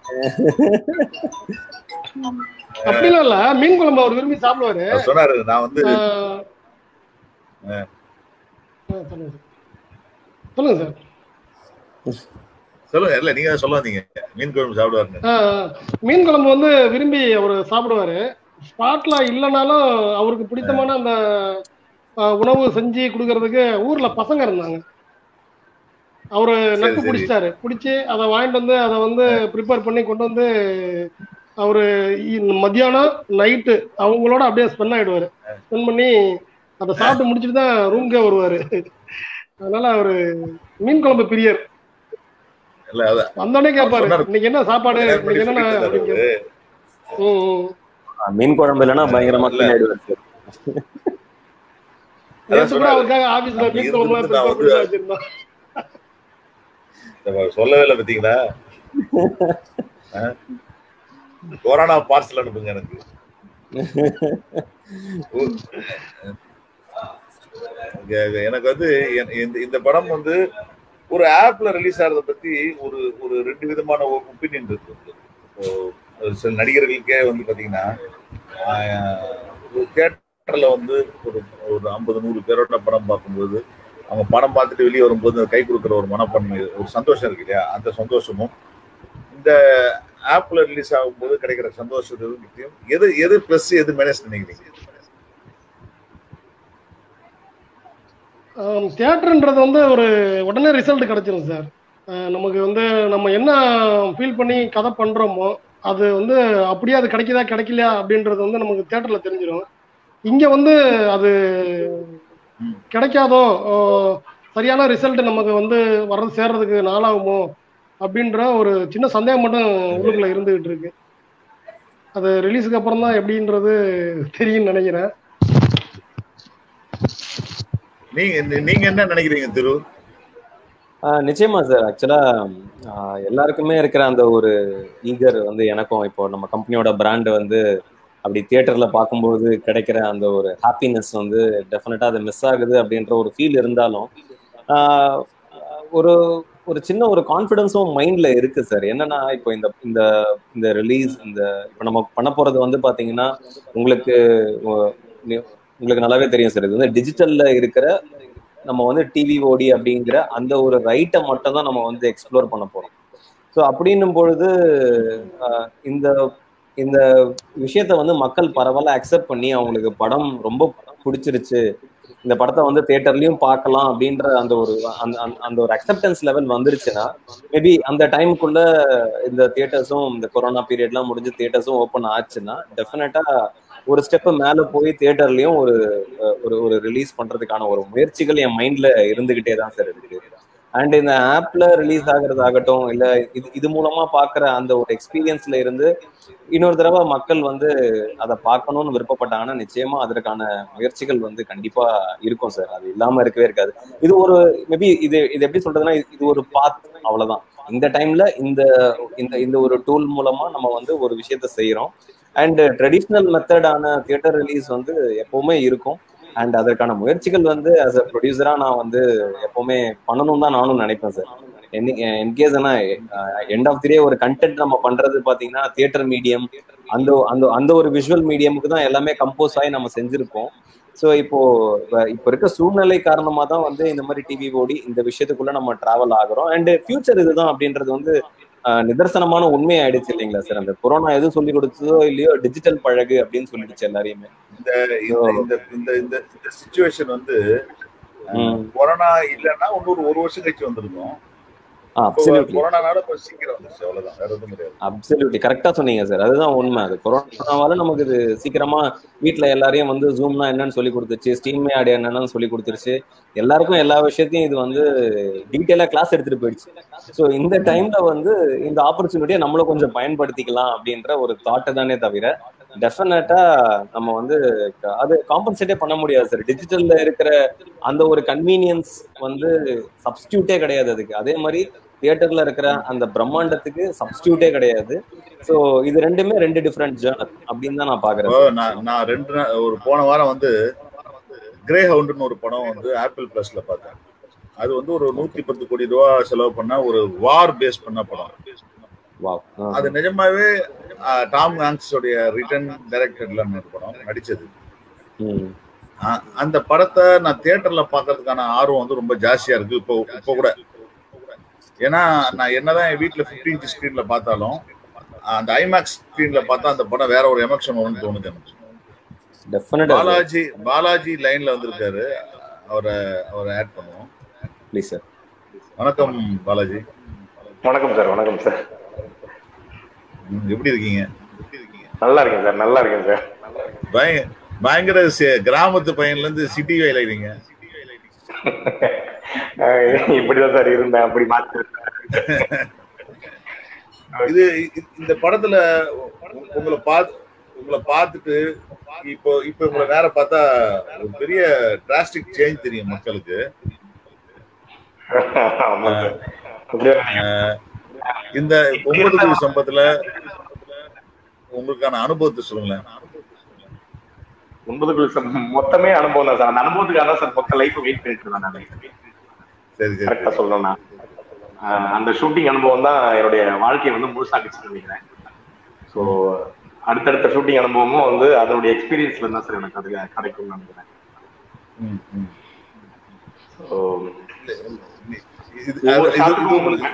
அப்படிலாம் இல்ல மீன் குழம்பு அவர் விரும்பி சாப்பிடுவாரு அவர் சொன்னாரு நான் வந்து ஆஹ் ஆஹ் சொல்லுங்க சார். சொல்லுங்க சார் சொல்லுங்க இல்ல நீங்க தான் சொல்ல வந்தீங்க மீன் குழம்பு சாப்பிடுவாருன்னு ஆஹ் மீன் குழம்பு வந்து விரும்பி அவர் சாப்பிடுவாரு ஸ்பாட்ல இல்லைனாலும் அவருக்கு பிடித்தமான அந்த ஆஹ், உணவு செஞ்சு கொடுக்கறதுக்கு ஊர்ல பசங்க இருந்தாங்க அவரு நட்பு சரி. பிடிச்சிட்டாரு பிடிச்சி அதை வாங்கிட்டு வந்து அதை வந்து ப்ரிப்பேர் பண்ணி கொண்டு வந்து அவரு இ- மத்தியானம் நைட்டு அவங்களோட அப்படியே ஸ்பெண்ட் ஆயிடுவாரு ஸ்பெண்ட் பண்ணி அதை சாப்பிட்டு முடிச்சுட்டு தான் ரூம்க்கே வருவாரு அதனால அவரு மீன் குழம்பு பிரியர் இல்ல அதான் வந்தோடனே கேட்பாரு சொன்னாரு. இன்னைக்கு என்ன சாப்பாடு கல்யாணம் பண்ணி இன்னைக்கு என்ன சொல்லிட்டு அப்படின்னு இருந்தாரு கேட்பாரு. ம், ம். மீன் குழம்பு இல்லைன்னா பயங்கரமா இல்ல. clean ஆயிடுவாரு சார் அதான் நேத்து கூட சொன்னாரு. அவருக்காக ஆபீஸ்ல அப்படி மீன் குழம்பு இருந்துட்டு நான் வந்து- வச்சிருந்தோம் நம்ம சொல்லவே இல்லை பாத்தீங்களா ஆ? கொரோனா பார்சல் அனுப்புங்க எனக்கு இங்க- எனக்கு வந்து என்- இந்த- இந்த படம் வந்து ஒரு ஆப்ல ரிலீஸ் ஆகிறத பத்தி ஒரு ஒரு ரெண்டு விதமான ஒப்பீனியன் இருக்கு இப்போ ஒரு சில நடிகர்களுக்கே வந்து பாத்தீங்கன்னா தியேட்டர்ல வந்து ஒரு ஒரு ஐம்பது நூறு பேரோட படம் பார்க்கும்போது அவங்க படம் பார்த்துட்டு வெளியே வரும்போது அந்த கை கொடுக்குற ஒரு மனப்பான்மை ஒரு சந்தோஷம் இருக்கு இல்லையா அந்த சந்தோஷமும் இந்த ஆப்ல ரிலீஸ் ஆகும்போது கிடைக்கிற சந்தோஷத்தையும் எது எது பிளஸ் எது மைனஸ் நினைக்கிறீங்க தியேட்டர்ன்றது வந்து ஒரு உடனே ரிசல்ட் கிடைச்சிரும் சார் அஹ் நமக்கு வந்து நம்ம என்ன ஃபீல் பண்ணி கதை பண்றோமோ அது வந்து அப்படியே அது கிடைக்குதா கிடைக்கலையா அப்படின்றது வந்து நமக்கு தியேட்டர்ல தெரிஞ்சிடும் இங்க வந்து அது ம். கிடைக்காதோ ஓ, சரியான ரிசல்ட் நமக்கு வந்து வர்றது சேர்றதுக்கு நாளாகுமோ அப்படின்ற ஒரு சின்ன சந்தேகம் மட்டும் உள்ளுக்குள்ள இருந்துகிட்டு இருக்கு அது ரிலீஸுக்கு அப்புறம் தான் எப்படின்றது தெரியும்னு நினைக்கிறேன் நீங்க நீங்க என்ன நினைக்கிறீங்க திரு ஆஹ் நிச்சயமா சார் ஆக்சுவலா எல்லாருக்குமே இருக்கிற அந்த ஒரு ஈகர் வந்து எனக்கும் இப்போ நம்ம கம்பெனியோட பிராண்ட் வந்து அப்படி தியேட்டர்ல பார்க்கும்போது கிடைக்கிற அந்த ஒரு ஹாப்பினஸ் வந்து டெஃபினட்டா அது மிஸ் ஆகுது அப்படின்ற ஒரு ஃபீல் இருந்தாலும் ஆஹ் ஒரு ஒரு சின்ன ஒரு கான்ஃபிடன்ஸும் மைண்ட்ல இருக்கு சார் என்னன்னா இப்போ இந்த இந்த இந்த ரிலீஸ் இந்த இப்போ நம்ம பண்ண போறது வந்து பாத்தீங்கன்னா உங்களுக்கு உ- நீ- உங்களுக்கு நல்லாவே தெரியும் சார் இது வந்து டிஜிட்டல்ல இருக்கிற நம்ம வந்து டிவி ஓடி அப்படிங்கிற அந்த ஒரு ரைட்டை மட்டும் தான் நம்ம வந்து எக்ஸ்ப்ளோர் பண்ண போறோம் ஸோ அப்படின்னும் பொழுது ஆஹ் இந்த இந்த விஷயத்த வந்து மக்கள் பரவலா அக்செப்ட் பண்ணி அவங்களுக்கு படம் ரொம்ப பிடிச்சிருச்சு இந்த படத்தை வந்து தியேட்டர்லயும் பார்க்கலாம் அப்படின்ற அந்த ஒரு அந்த அந்த- அந்த ஒரு அக்செப்டன்ஸ் லெவல் வந்துருச்சுன்னா மேபி அந்த டைமுக்குள்ள இந்த தியேட்டர்ஸும் இந்த கொரோனா பீரியட்லாம் முடிஞ்சு தியேட்டர்ஸும் ஓப்பன் ஆச்சுன்னா டெஃபினட்டா ஒரு ஸ்டெப் மேல போய் தியேட்டர்லயும் ஒரு அஹ், ஒரு ஒரு ரிலீஸ் பண்றதுக்கான ஒரு முயற்சிகள் என் மைண்ட்ல இருந்துகிட்டே தான் சார் இருக்கு அண்ட் இந்த ஆப்ல ரிலீஸ் ஆகுறதாகட்டும் இல்ல இது இது மூலமா பாக்குற அந்த ஒரு எக்ஸ்பீரியன்ஸ்ல இருந்து இன்னொரு தடவை மக்கள் வந்து அதை பார்க்கணும்னு விருப்பப்பட்டாங்கன்னா நிச்சயமா அதற்கான முயற்சிகள் வந்து கண்டிப்பா இருக்கும் சார் அது இல்லாம இருக்கவே இருக்காது இது ஒரு மேபி இது இது எப்படி சொல்றதுன்னா இது- இது ஒரு பாத் அவ்வளவுதான் இந்த டைம்ல இந்த இந்த இந்த ஒரு டூல் மூலமா நம்ம வந்து ஒரு விஷயத்த செய்யறோம் அண்ட் ட்ரெடிஷ்னல் மெத்தடான தியேட்டர் ரிலீஸ் வந்து எப்பவுமே இருக்கும் அண்ட் அதற்கான முயற்சிகள் வந்து ஆஸ் அ ப்ரொடியூசரா நான் வந்து எப்பவுமே பண்ணணும் தான் நானும் நினைப்பேன் சார் இன்கேஸ் ஆனா எண்ட் ஆஃப் தி டே ஒரு கண்டென்ட் நம்ம பண்றது பாத்தீங்கன்னா தியேட்டர் மீடியம் அந்த அந்த அந்த ஒரு விஷுவல் மீடியமுக்கு தான் எல்லாமே கம்போஸ் ஆகி நம்ம செஞ்சிருப்போம் ஸோ இப்போ இப்ப- இப்போ இருக்க சூழ்நிலை காரணமா தான் வந்து இந்த மாதிரி டிவி ஓடி இந்த விஷயத்துக்குள்ள நம்ம டிராவல் ஆகுறோம் அண்ட் ஃபியூச்சர் இதுதான் அப்படின்றது வந்து ஆஹ், நிதர்சனமான உண்மை ஆயிடுச்சு இல்லைங்களா சார் அந்த கொரோனா எதுவும் சொல்லி கொடுத்ததோ இல்லையோ டிஜிட்டல் பழகு அப்படின்னு சொல்லிடுச்சு எல்லாரையுமே இந்த இந்த இந்த இந்த இந்த இந்த சுச்சுவேஷன் வந்து ம். கொரோனா இல்லைன்னா இன்னொரு ஒரு வருஷம் கழிச்சு வந்திருக்கும் அப்சல்யூட்லி கொரோனானால இப்ப சீக்கிரம் வந்துருச்சு அவ்வளவுதான் வேற எதுவும் கிடையாது அப்சல்யூட்லி கரெக்டா சொன்னீங்க சார் அதுதான் உண்மை அது கொரோனாவால நமக்கு இது சீக்கிரமா வீட்ல எல்லாரையும் வந்து ஜூம்னா என்னன்னு சொல்லி கொடுத்துருச்சு ஸ்டீம் ஆடி என்னன்னு சொல்லி கொடுத்துருச்சு எல்லாருக்கும் எல்லா விஷயத்தையும் இது வந்து டீட்டெயிலா கிளாஸ் எடுத்துட்டு போயிடுச்சு ஸோ இந்த டைம்ல வந்து இந்த ஆப்பர்ச்சுனிட்டியை நம்மளும் கொஞ்சம் பயன்படுத்திக்கலாம் அப்படின்ற ஒரு தாட்டு தானே தவிர டெஃபினட்டா நம்ம வந்து க- அது காம்பன்சேட்டே பண்ண முடியாது சார் டிஜிட்டல்ல இருக்கிற அந்த ஒரு கன்வீனியன்ஸ் வந்து சப்ஸ்டியூட்டே கிடையாது அதுக்கு அதே மாதிரி தியேட்டர்ல இருக்கிற அந்த பிரம்மாண்டத்துக்கு சப்ஸ்டியூட்டே கிடையாது ஸோ இது ரெண்டுமே ரெண்டு டிஃப்ரெண்ட் ஜேர்னல் அப்படின்னு தான் நான் பாக்குறேன் இப்போ sir. நான் நான் ரெண்டு நா- ஒரு போன வாரம் வந்து கிரே ஹவுண்டுன்னு ஒரு படம் வந்து ஆப்பிள் பிளஸ்ல பார்த்தேன் அது வந்து ஒரு நூத்தி பத்து கோடி ரூபா செலவு பண்ண ஒரு வார் பேஸ் பண்ண படம் Wow. ஆ. அது நிஜமாவே ஆஹ், டாம் ஹாங்ஸோடைய ரிட்டர்ன் டைரக்டர்ல ஒரு படம் நடிச்சது ம். ஆஹ், அந்த படத்தை நான் தியேட்டர்ல பார்க்கறதுக்கான ஆர்வம் வந்து ரொம்ப ஜாஸ்தியா இருக்கு இப்போ இப்போ கூட ஏன்னா நான் என்னதான் என் வீட்டுல 15 இன்ச் ஸ்கிரீன்ல பார்த்தாலும் அந்த ஐமேக்ஸ் ஸ்கிரீன்ல பார்த்தா அந்த படம் வேற ஒரு எமோஷன் வரும்னு தோணுது எனக்கு Definite ஆ sir. பாலாஜி பாலாஜி லைன்ல வந்திருக்காரு அவரை அவரை ஆட் பண்ணுவோம் Please sir. வணக்கம் பாலாஜி வணக்கம் சார் வணக்கம் சார் ம், எப்படி இருக்கீங்க நல்லா இருக்கேன் சார் நல்லா இருக்கேன் சார் பய- பயங்கர சி- கிராமத்து பையன்ல இருந்து சிட்டி வயலாகிறீங்க அஹ் இப்படிதான் சார் இருந்தேன் அப்படி மாத்தி இது இ- இந்த படத்துல உ- உங்களை பார்த்து உங்களை பார்த்துட்டு இப்போ இப்போ உங்களை நேர பார்த்தா ஒரு பெரிய டிராஸ்டிக் சேஞ்ச் தெரியும் மக்களுக்கு ஆமா சார் இப்படியே இந்த ஒன்பது குழு சம்பத்துல உங்களுக்கான அனுபவத்தை சொல்லுங்களேன் ஒன்பது குழு மொத்தமே அனுபவம் தான் சார் அந்த அனுபவத்துக்காக தான் சார் மொத்த லைஃப் வெயிட் பண்ணிட்டு இருந்தேன் நான் சரி சரி கரெக்டா சொல்லணும்னா அஹ் அந்த ஷூட்டிங் அனுபவம் தான் என்னுடைய வாழ்க்கையை வந்து முழுசாக்கிச்சு நினைக்கிறேன் ஸோ அடுத்தடுத்த ஷூட்டிங் அனுபவமும் வந்து அதனுடைய எக்ஸ்பீரியன்ஸ்ல தான் சார் எனக்கு அது கிடைக்கும்னு நினைக்கிறேன் ம், ம். ஸோ இது- அது- இது- இது உங்களுக்கு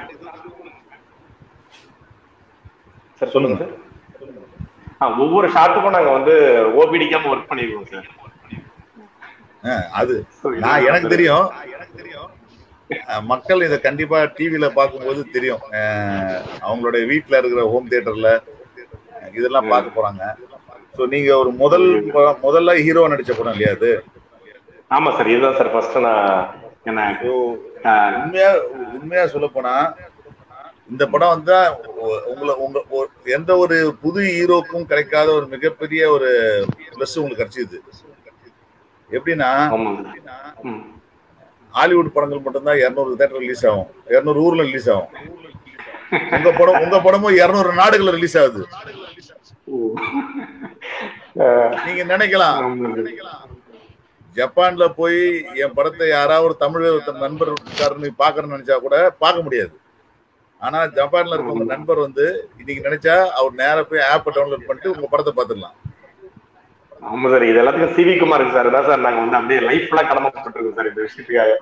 சார் சொல்லுங்க. சொல்லுங்க ஆ ஒவ்வொரு ஷாட்டுக்கும் நாங்க வந்து ஓபிடிக்காம ஒர்க் பண்ணிருக்கோம் சார் ஆ, அது So, நான் இது எனக்கு தெரியும் அஹ், மக்கள் இதை கண்டிப்பா டிவில பார்க்கும்போது தெரியும் அஹ், அவங்களுடைய வீட்ல இருக்கிற ஹோம் தியேட்டர்ல இதெல்லாம் பார்க்க போறாங்க சோ நீங்க ஒரு முதல் படம் முதல்ல ஹீரோ நடிச்ச படம் இல்லையா அது ஆமா சார் இதுதான் சார் ஃபர்ஸ்ட் நான் என்ன So, ஆஹ், உண்மையா உண்மையா சொல்ல போனா இந்த படம் வந்து உ- உங்களை உங்க ஒ- எந்த ஒரு புது ஹீரோக்கும் கிடைக்காத ஒரு மிகப்பெரிய ஒரு பிளஸ் உங்களுக்கு கிடைச்சது எப்படின்னா ஆமா ம். ஹாலிவுட் படங்கள் மட்டும்தான் இருநூறு தேட்டர் ரிலீஸ் ஆகும் இருநூறு ஊர்ல ரிலீஸ் ஆகும் உங்க படம் உங்க படமும் இருநூறு நாடுகள்ல ரிலீஸ் ஆகுது ஓ. ஆஹ், நீங்க நினைக்கலாம் ஆமா. ஜப்பான்ல போய் என் படத்தை யாராவது ஒரு தமிழ் ஒருத்தர் நண்பர் இருக்காருன்னு பாக்கணும்னு நினைச்சா கூட பார்க்க முடியாது ஆனா ஜப்பான்ல இருக்க உங்க நண்பர் வந்து இன்னைக்கு நினைச்சா அவர் நேரா போய் ஆப்பை டவுன்லோட் பண்ணிட்டு உங்க படத்தை பார்த்துடலாம் ஆமா சார் இது எல்லாத்துக்கும் சிவி குமாருக்கு சார் தான் சார் நாங்க வந்து அப்படியே லைஃப் ஃபுல்லா கடமைப்பட்டிருக்கோம் சார் இந்த விஷயத்துக்காக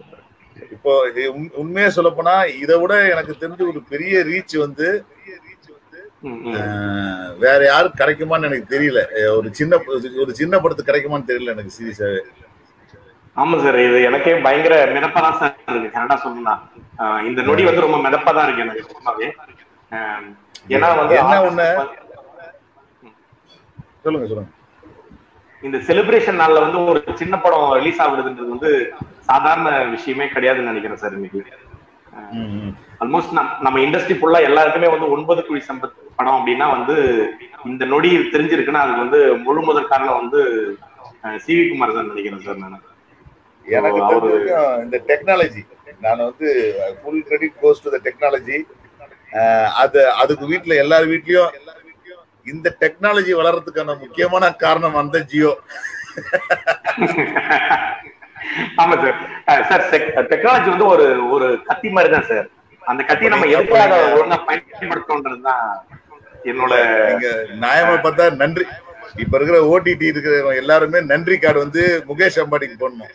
இப்போ இது உண்- உண்மையா சொல்ல போனா இதை விட எனக்கு தெரிஞ்ச ஒரு பெரிய ரீச் வந்து ம், ம். அஹ் வேற யாரும் கிடைக்குமான்னு எனக்கு தெரியல அஹ் ஒரு சின்ன ஒரு சின்ன படத்துக்கு கிடைக்குமான்னு தெரியல எனக்கு சீரியஸாவே ஆமா சார் இது எனக்கே பயங்கர மிதப்பா தான் சார் இருக்கு கரெக்டா சொல்லணும்னா ஆஹ் இந்த நொடி வந்து ரொம்ப மிதப்பா தான் இருக்கு எனக்கு சும்மாவே ஆஹ் ஏன்னா வந்து என்ன ஒண்ணு? சொல்லுங்க சொல்லுங்க இந்த செலிப்ரேஷன் நாள்ல வந்து ஒரு சின்ன படம் ரிலீஸ் ஆகுதுன்றது வந்து சாதாரண விஷயமே கிடையாதுன்னு நினைக்கிறேன் சார் இன்னைக்கு ம், ம். ஆல்மோஸ்ட் நம்ம இண்டஸ்ட்ரி ஃபுல்லா எல்லாருக்குமே வந்து ஒன்பது குழி சம்பத் படம் அப்படின்னா வந்து இந்த நொடி தெரிஞ்சிருக்குன்னா அதுக்கு வந்து முழு முதல் காரணம் வந்து சி வி குமார் தான் நினைக்கிறேன் சார் நான் எனக்கு அவரு- தெரிஞ்ச வரைக்கும் இந்த டெக்னாலஜி நான் வந்து full credit goes to the technology அது அதுக்கு வீட்ல எல்லார் வீட்லயும் இந்த டெக்னாலஜி வளர்றதுக்கான முக்கியமான காரணம் அந்த ஜியோ ஆமா சார் சார் டெக்னாலஜி வந்து ஒரு ஒரு கத்தி மாதிரி தான் சார் அந்த கத்தியை நம்ம எதுக்காக ஒழுங்கா பயன்படுத்தணுன்றது தான் என்னோட நீங்க நியாயமா பார்த்தா நன்றி இப்ப இருக்கிற ஓடிடி இருக்கிற எல்லாருமே நன்றி கார்டு வந்து முகேஷ் அம்பானிக்கு போடணும்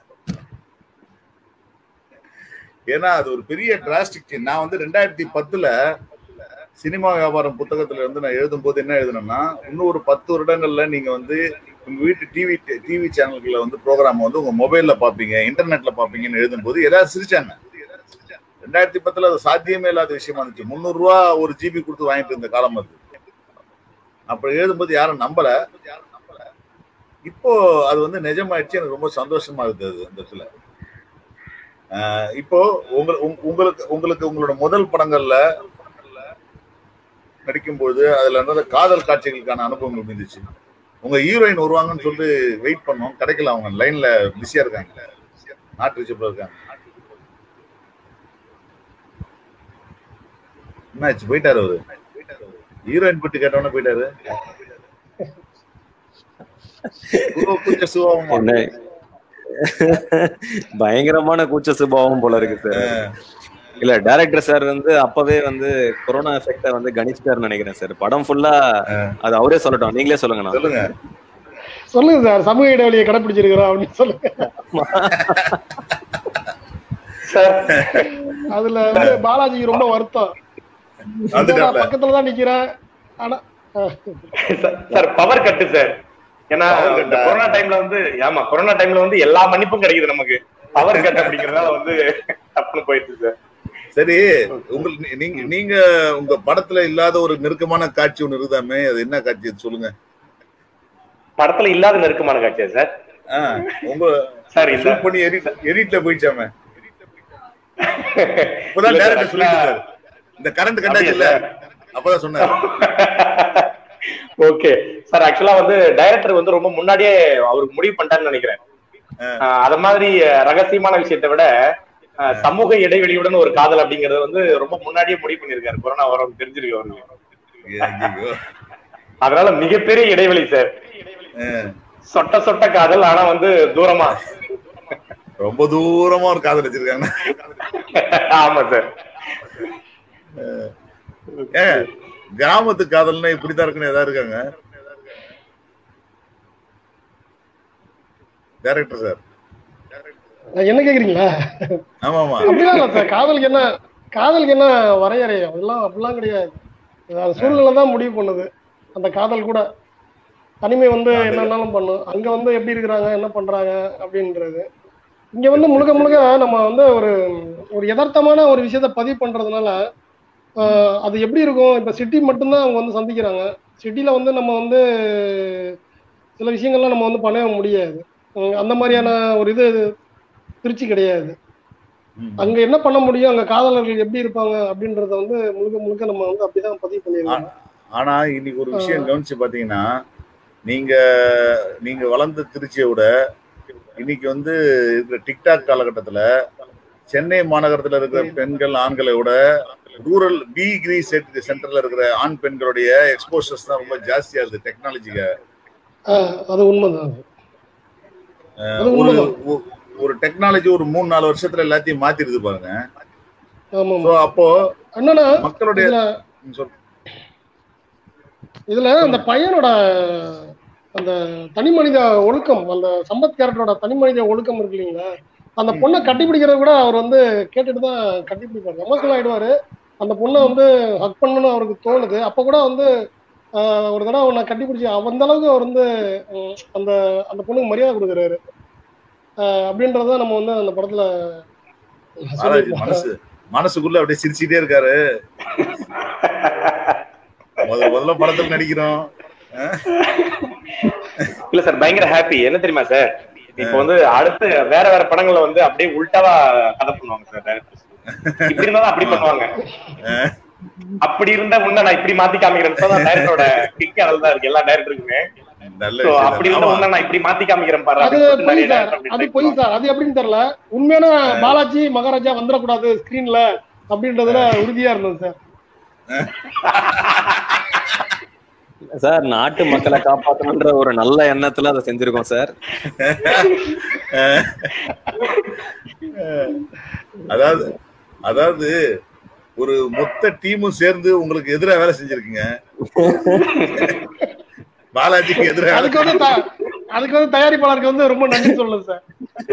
ஏன்னா அது ஒரு பெரிய டிராஸ்டிக் நான் வந்து ரெண்டாயிரத்தி பத்துல சினிமா வியாபாரம் புத்தகத்துல இருந்து நான் எழுதும் போது என்ன எழுதுனேன்னா இன்னும் ஒரு பத்து வருடங்கள்ல நீங்க வந்து உங்க வீட்டு டிவி டிவி சேனல்கள்ல வந்து ப்ரோக்ராம் வந்து உங்க மொபைல்ல பாப்பீங்க இன்டர்நெட்ல பாப்பீங்கன்னு எழுதும்போது எல்லாரும் சிரிச்சாங்க ரெண்டாயிரத்தி பத்துல அது சாத்தியமே இல்லாத விஷயமா இருந்துச்சு முந்நூறு ரூபா ஒரு ஜிபி கொடுத்து வாங்கிட்டு இருந்த காலம் அது அப்ப எழுதும்போது யாரும் நம்பல இப்போ அது வந்து நிஜமாயிடுச்சு எனக்கு ரொம்ப சந்தோஷமா இருக்குது அது அந்த இடத்துல ஆஹ் இப்போ உங்க உங்க- உங்களுக்கு உங்களுக்கு உங்களோட முதல் படங்கள்ல நடிக்கும்போது அதுல இருந்த காதல் காட்சிகளுக்கான அனுபவம் எப்படி இருந்துச்சு உங்க ஹீரோயின் வருவாங்கன்னு சொல்லிட்டு வெயிட் பண்ணோம் கிடைக்கல அவங்க லைன்ல பிஸியா இருக்காங்க நாட் ரீச்சபிள் இருக்காங்க என்னாச்சு போயிட்டாரு அவரு ஹீரோயின் பத்தி கேட்டவொடனே போயிட்டாரு குரு குச்ச சுபாவமா என்ன பயங்கரமான கூச்ச சுபாவம் போல இருக்கு சார் இல்ல டைரக்டர் சார் வந்து அப்பவே வந்து கொரோனா எஃபெக்ட வந்து கணிச்சிட்டாருன்னு நினைக்கிறேன் சார் படம் ஃபுல்லா அது அவரே சொல்லட்டும் நீங்களே சொல்லுங்க நான் சொல்லுங்க சொல்லுங்க சார் சமூக இடைவெளியை கடைபிடிச்சிருக்கிறோம் அப்படின்னு சொல்லுங்க சார் அதுல வந்து பாலாஜிக்கு ரொம்ப வருத்தம் வந்துட்டாப்ல பக்கத்துல தான் நிக்கிறேன் ஆனா அஹ், சார் பவர் கட்டு சார் ஏன்னா Power cut இந்த ஆ? கொரோனா டைம்ல வந்து ஆமா கொரோனா டைம்ல வந்து எல்லா மன்னிப்பும் கிடைக்குது நமக்கு பவர் கட் அப்படிங்கறதால வந்து தப்புன்னு போயிடுச்சு சார் சரி உங்கள் நீ- நீங்க நீங்க உங்க படத்துல இல்லாத ஒரு நெருக்கமான காட்சி ஒண்ணு இருக்குதாமே அது என்ன காட்சி அது சொல்லுங்க படத்துல இல்லாத நெருக்கமான காட்சியா சார் ஆ, உங்க சார் இல்ல ஷூட் பண்ணி எடிட் எடிட்ல போயிடுச்சாமே இப்பதான் இல்ல sir, டேரக்டர் சொல்லிட்டு இருக்காரு. இந்த கரண்ட் கண்டாச்சு இல்ல அப்பதான் சொன்னாரு ஓகே சார் ஆக்சுவலா வந்து டைரக்டர் வந்து ரொம்ப முன்னாடியே அவருக்கு முடிவு பண்ணிட்டாருன்னு நினைக்கிறேன் ஆஹ் அத மாதிரி அஹ், ரகசியமான விஷயத்தை விட அஹ், சமூக இடைவெளியுடன் ஒரு காதல் அப்படிங்கறது வந்து ரொம்ப முன்னாடியே முடிவு பண்ணிருக்காரு கொரோனா வரும் தெரிஞ்சிருக்கு அவருக்கு ஐயையோ. அதனால மிகப்பெரிய இடைவெளி சார் சொட்ட சொட்ட காதல் ஆனா வந்து தூரமா ரொம்ப தூரமா ஒரு காதல் வச்சிருக்காங்க ஆமா சார் ஏன் கிராமத்து காதல்னா இப்படித்தான் இருக்குன்னு ஏதாவது இருக்காங்க டைரக்டர் சார் என்ன கேக்குறீங்களா ஆமா ஆமா அப்படிலாம் இல்ல சார் காதலுக்கு என்ன காதலுக்கு என்ன வரையறை அதெல்லாம் அப்படிலாம் கிடையாது அது சூழ்நிலை தான் முடிவு பண்ணுது அந்த காதல் கூட தனிமை வந்து என்னன்னாலும் பண்ணும் அங்க வந்து எப்படி இருக்கிறாங்க என்ன பண்றாங்க அப்படின்றது இங்க வந்து முழுக்க முழுக்க நம்ம வந்து ஒரு ஒரு யதார்த்தமான ஒரு விஷயத்த பதிவு பண்றதுனால ஆஹ், அது எப்படி இருக்கும் இப்ப சிட்டி மட்டும்தான் அவங்க வந்து சந்திக்கிறாங்க சிட்டில வந்து நம்ம வந்து சில விஷயங்கள்லாம் நம்ம வந்து பண்ண முடியாது உம், அந்த மாதிரியான ஒரு இது திருச்சி கிடையாது ம். அங்க என்ன பண்ண முடியும் அங்க காதலர்கள் எப்படி இருப்பாங்க அப்படின்றத வந்து முழுக்க முழுக்க நம்ம வந்து அப்படிதான் பதிவு பண்ணிருக்கோம் ஆனா இன்னைக்கு ஒரு விஷயம் கவனிச்சு பாத்தீங்கன்னா நீங்க நீங்க வளர்ந்த திருச்சியை விட இன்னைக்கு வந்து இருக்கிற டிக்டாக் காலகட்டத்துல சென்னை மாநகரத்துல இருக்கிற பெண்கள் ஆண்களை விட ரூரல் பி கிரி சென்டர்ல இருக்கிற ஆண் பெண்களுடைய எக்ஸ்போசர்ஸ் தான் ரொம்ப ஜாஸ்தியா இருக்கு டெக்னாலஜிக்கு ஆஹ் அது உண்மைதான் அது ஒரு உண்மைதான் ஒ- ஒரு டெக்னாலஜி ஒரு மூணு நாலு வருஷத்துல எல்லாத்தையும் மாத்திருது பாருங்க ஆமா So, அப்போ என்னன்னா மக்களுடைய இதுல ம், சொல்லு. இதுல அந்த பையனோட அந்த தனி மனித ஒழுக்கம் அந்த சம்பத் கேரக்டரோட தனி மனித ஒழுக்கம் இருக்கு இல்லைங்களா அந்த பொண்ணை கட்டிப்பிடிக்கிறத கூட அவர் வந்து கேட்டுட்டு தான் கட்டிப்பிடிப்பாரு எமோஷனல் ஆயிடுவாரு அந்த பொண்ணை வந்து ஹக் பண்ணணும்னு அவருக்கு தோணுது அப்ப கூட வந்து ஆஹ், ஒரு தடவை அவனை கட்டி பிடிச்சி அந்த அளவுக்கு அவர் வந்து உம், அந்த அந்த பொண்ணுக்கு மரியாதை கொடுக்குறாரு ஆஹ், அப்படின்றத நம்ம வந்து அந்த படத்துல பாலாஜி சொல்லியிருப்போம். மனசு மனசுக்குள்ள அப்படியே சிரிச்சுட்டே இருக்காரு முதல் முதல்ல படத்துல நடிக்கிறோம் இல்ல சார் பயங்கர ஹாப்பி என்ன தெரியுமா சார் இப்போ வந்து அடுத்து வேற வேற படங்கள்ல வந்து அப்படியே உல்டாவா கதை பண்ணுவாங்க சார் டேரக்டர்ஸ் இப்படி இருந்தா அப்படி பண்ணுவாங்க அப்படி இருந்தா உன்ன நான் இப்படி மாத்தி காமிக்கிறேன் டேரக்டரோட கிக் அதில் தான் இருக்கு எல்லா டேரக்டருக்குமே நல்ல So, அப்படி விஷயம் இருந்தா ஆமா. உன்ன நான் இப்படி மாத்தி காமிக்கிறேன் பாரு அது அப்படின்னு சொல்லிட்டு பொய் நிறைய சார் director அப்படி அது try பொய் பண்ணுவாங்க. சார் அது எப்படின்னு தெரியல உண்மையான பாலாஜி மகாராஜா வந்துடக்கூடாது ஸ்கிரீன்ல அப்படின்றதுல உறுதியா இருந்தது சார் சார் நாட்டு மக்களை காப்பாற்றணுன்ற ஒரு நல்ல எண்ணத்துல அதை செஞ்சிருக்கோம் சார் அதாவது அதாவது ஒரு மொத்த டீமும் சேர்ந்து உங்களுக்கு எதிரா வேலை செஞ்சிருக்கீங்க பாலாஜிக்கு எதிராக அதுக்கு வந்து த- அதுக்கு வந்து தயாரிப்பாளருக்கு வந்து ரொம்ப நன்றி சொல்லணும் சார்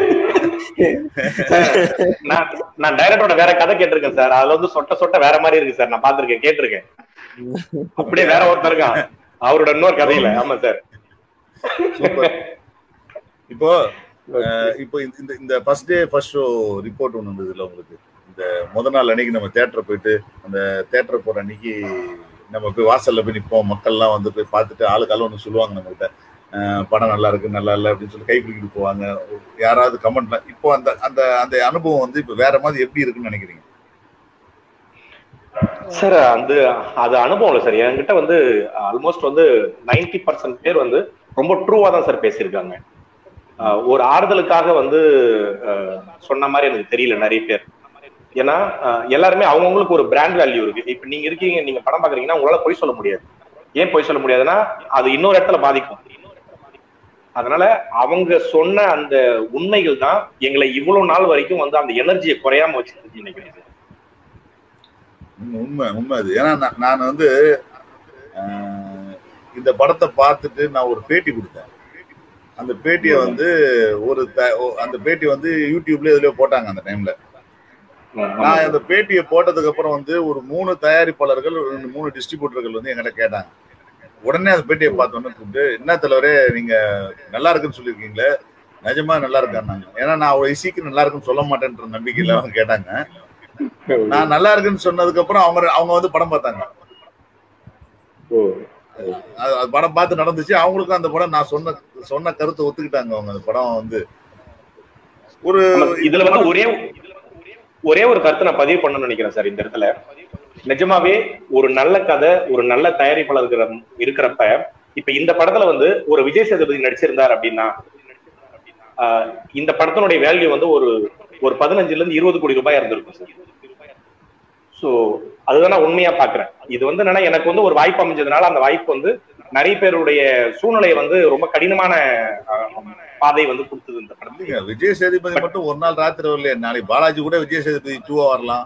நான் நான் டைரக்டரோட வேற கதை கேட்டிருக்கேன் சார் அதுல வந்து சொட்ட சொட்ட வேற மாதிரி இருக்கு சார் நான் பாத்திருக்கேன் கேட்டிருக்கேன் அப்படியே வேற ஒருத்தர் இருக்கான் அவரோட இன்னொரு கதையில ஆமா சார் சூப்பர் இப்போ அஹ், இப்போ இந்த- இந்த இந்த first day first show report ஒன்று இருந்தது இல்லை உங்களுக்கு இந்த முத நாள் அன்னைக்கு நம்ம தேட்டரை போயிட்டு அந்த தேட்டரை போற அன்னைக்கு நம்ம போய் வாசல்ல போய் நிற்போம் மக்கள்லாம் வந்து போய் பார்த்துட்டு ஆளுக்கு ஆளு ஒன்று சொல்லுவாங்க நம்ம கிட்ட படம் நல்லா இருக்கு நல்லா இல்லை அப்படின்னு சொல்லி கை பிடிக்கிட்டு போவாங்க யாராவது கமெண்ட்ல இப்போ அந்த அந்த அந்த அனுபவம் வந்து இப்போ வேற மாதிரி எப்படி இருக்குன்னு நினைக்கிறீங்க சார் அந்த அது அனுபவம் இல்லை சார் என்கிட்ட வந்து ஆல்மோஸ்ட் வந்து 90% பர்சன்ட் பேர் வந்து ரொம்ப ட்ரூவா தான் சார் பேசியிருக்காங்க ஆஹ் ஒரு ஆறுதலுக்காக வந்து ஆஹ் சொன்ன மாதிரி எனக்கு தெரியல நிறைய பேர் ஏன்னா ஆஹ் எல்லாருமே அவங்கவுங்களுக்கு ஒரு பிராண்ட் வேல்யூ இருக்கு இப்ப நீங்க இருக்கீங்க நீங்க படம் பாக்குறீங்கன்னா உங்களால பொய் சொல்ல முடியாது ஏன் பொய் சொல்ல முடியாதுன்னா அது இன்னொரு இடத்துல பாதிக்கும் அதனால அவங்க சொன்ன அந்த உண்மைகள் தான் எங்களை இவ்வளவு நாள் வரைக்கும் வந்து அந்த எனர்ஜியை குறையாம வச்சிருக்கு நினைக்கிறேன் சார். உண்மை, உண்மை உண்மை அது ஏன்னா நான் நான் வந்து அஹ், இந்த படத்தை பார்த்துட்டு நான் ஒரு பேட்டி கொடுத்தேன் அந்த பேட்டியை வந்து ஒரு த- ஓ- அந்த பேட்டி வந்து யூடியூப்ல இதுலயோ போட்டாங்க அந்த டைம்ல நான் அந்த பேட்டியை போட்டதுக்கு அப்புறம் வந்து ஒரு மூணு தயாரிப்பாளர்கள் ஒரு ரெண்டு மூணு டிஸ்ட்ரிபியூட்டர்கள் வந்து என்கிட்ட கேட்டாங்க உடனே அந்த பேட்டியை பார்த்தோன்னே கூப்பிட்டு என்ன தலைவரே நீங்க நல்லா இருக்குன்னு சொல்லியிருக்கீங்களே நிஜமா நல்லா இருக்கான்னாங்க ஏன்னா நான் அவ்வளவு சீக்கிரம் நல்லா இருக்குன்னு சொல்ல மாட்டேன்ற நம்பிக்கையில அவங்க கேட்டாங்க நான் நல்லா இருக்குன்னு சொன்னதுக்கு அப்புறம் அவங்க அவங்க வந்து படம் பார்த்தாங்க ஓ. அது அது படம் பார்த்து நடந்துச்சு அவங்களுக்கும் அந்த படம் நான் சொன்ன சொன்ன கருத்தை ஒத்துக்கிட்டாங்க அவங்க அந்த படம் வந்து ஒரு ஆமா, இதுல வந்து ஒரே ஒரே ஒரு கருத்தை நான் பதிவு பண்ணணும்னு நினைக்கிறேன் சார் இந்த இடத்துல நிஜமாவே ஒரு நல்ல கதை ஒரு நல்ல தயாரிப்பாளர் இருக்கிற இருக்கிறப்ப இப்ப இந்த படத்துல வந்து ஒரு விஜய் சேதுபதி நடிச்சிருந்தார் அப்படின்னா ஆஹ், இந்த படத்தினுடைய வேல்யூ வந்து ஒரு ஒரு பதினஞ்சுல இருந்து இருபது கோடி ரூபாய் இருந்திருக்கும் சார் சோ அதுதான் நான் உண்மையா பாக்குறேன் இது வந்து என்னன்னா எனக்கு வந்து ஒரு வாய்ப்பு அமைஞ்சதுனால அந்த வாய்ப்பு வந்து நிறைய பேருடைய சூழ்நிலையை வந்து ரொம்ப கடினமான ஆஹ், பாதை வந்து கொடுத்தது இந்த படம் இல்லைங்க, விஜய் சேதுபதி மட்டும் ஒரு நாள் ராத்திரி வரலையே நாளைக்கு பாலாஜி கூட விஜய் சேதுபதி டூவா வரலாம்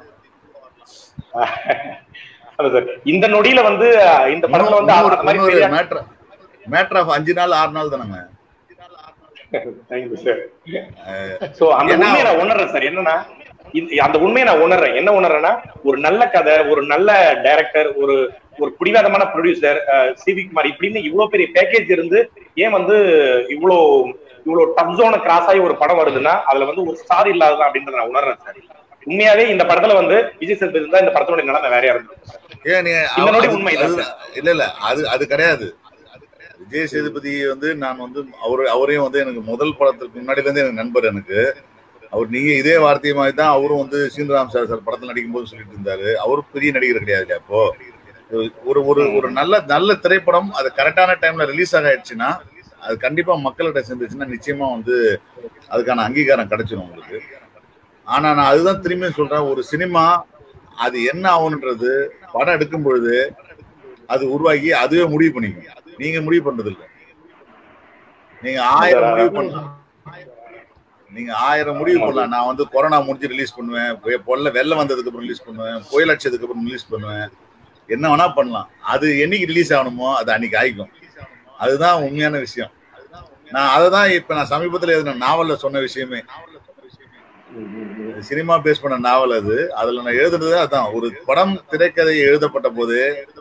அதான் சார் இந்த நொடியில வந்து அஹ், இந்த படத்துல வந்து அவர் அந்த மாதிரி பெரிய மேட்ரு மேட்ரு ஆஃப் அஞ்சு நாள் ஆறு நாள் தானங்க Thank you, sir. So, அந்த ஏன்னா- உண்மையை நான் உணர்றேன் சார் என்னன்னா இது- அந்த உண்மையை நான் உணர்றேன் என்ன உணர்றேன்னா ஒரு நல்ல கதை ஒரு நல்ல டைரக்டர் ஒரு ஒரு பிடிவாதமான ப்ரொடியூசர் சிவி குமார் இப்படின்னு இவ்வளவு பெரிய பேக்கேஜ் இருந்து ஏன் வந்து இவ்வளோ இவ்வளவு டப் ஜோனை கிராஸ் ஆகி ஒரு படம் வருதுன்னா அதுல வந்து ஒரு ஸ்டார் இல்லாததான் அப்படின்றத நான் உணர்றேன் சார் உண்மையாவே இந்த படத்துல வந்து விஜய் சேதுபதி இருந்தா இந்த படத்தோட நிலைமை வேறையா இருந்திருக்கும் ஏன் நீ இந்த நொடி அது- உண்மைதான் அது- இல்ல இல்ல அது அது கிடையாது விஜய் சேதுபதி வந்து நான் வந்து அவரு அவரையும் வந்து எனக்கு முதல் படத்துக்கு முன்னாடில இருந்து எனக்கு நண்பர் எனக்கு அவர் நீங்க இதே வார்த்தை மாதிரி தான் அவரும் வந்து சீனிராம் சார் சார் படத்துல நடிக்கும் போது சொல்லிட்டு இருந்தாரு அவரும் பெரிய நடிகர் கிடையாது இல்லையா அப்போ ஒரு ஒரு ஒரு நல்ல நல்ல திரைப்படம் அது கரெக்டான டைம்ல ரிலீஸ் ஆகிடுச்சுன்னா அது கண்டிப்பா மக்கள்கிட்ட சேர்ந்துச்சுன்னா நிச்சயமா வந்து அதுக்கான அங்கீகாரம் கிடைச்சிடும் உங்களுக்கு ஆனா நான் அதுதான் திரும்பியும் சொல்றேன் ஒரு சினிமா அது என்ன ஆகுன்றது படம் எடுக்கும் பொழுது அது உருவாகி அதுவே முடிவு பண்ணிக்கும் நீங்க முடிவு பண்றது இல்ல நீங்க ஆயிரம் முடிவு பண்ணலாம் நீங்க ஆயிரம் முடிவு பண்ணலாம் நான் வந்து கொரோனா முடிஞ்சு ரிலீஸ் பண்ணுவேன் வெ- பொல்ல வெள்ளம் வந்ததுக்கு அப்புறம் ரிலீஸ் பண்ணுவேன் புயல் அடிச்சதுக்கு அப்புறம் ரிலீஸ் பண்ணுவேன் என்ன வேணா பண்ணலாம் அது என்னைக்கு ரிலீஸ் ஆகணுமோ அது அன்னைக்கு ஆயிக்கும் அதுதான் உண்மையான விஷயம் நான் அதை தான் இப்ப நான் சமீபத்துல எழுதின நாவல்ல சொன்ன விஷயமே சினிமா பேஸ் பண்ண நாவல் அது அதுல நான் எழுதுனது அதான் ஒரு படம் திரைக்கதை எழுதப்பட்ட போது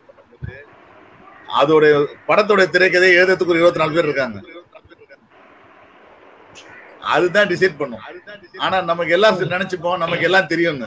அதோட படத்தோட திரைக்கதை எழுதுறதுக்கு ஒரு இருபத்தி நாலு பேர் இருக்காங்க அதுதான் டிசைட் பண்ணும் ஆனா நமக்கு எல்லாம் நினைச்சுப்போம் நமக்கு எல்லாம் தெரியும்னு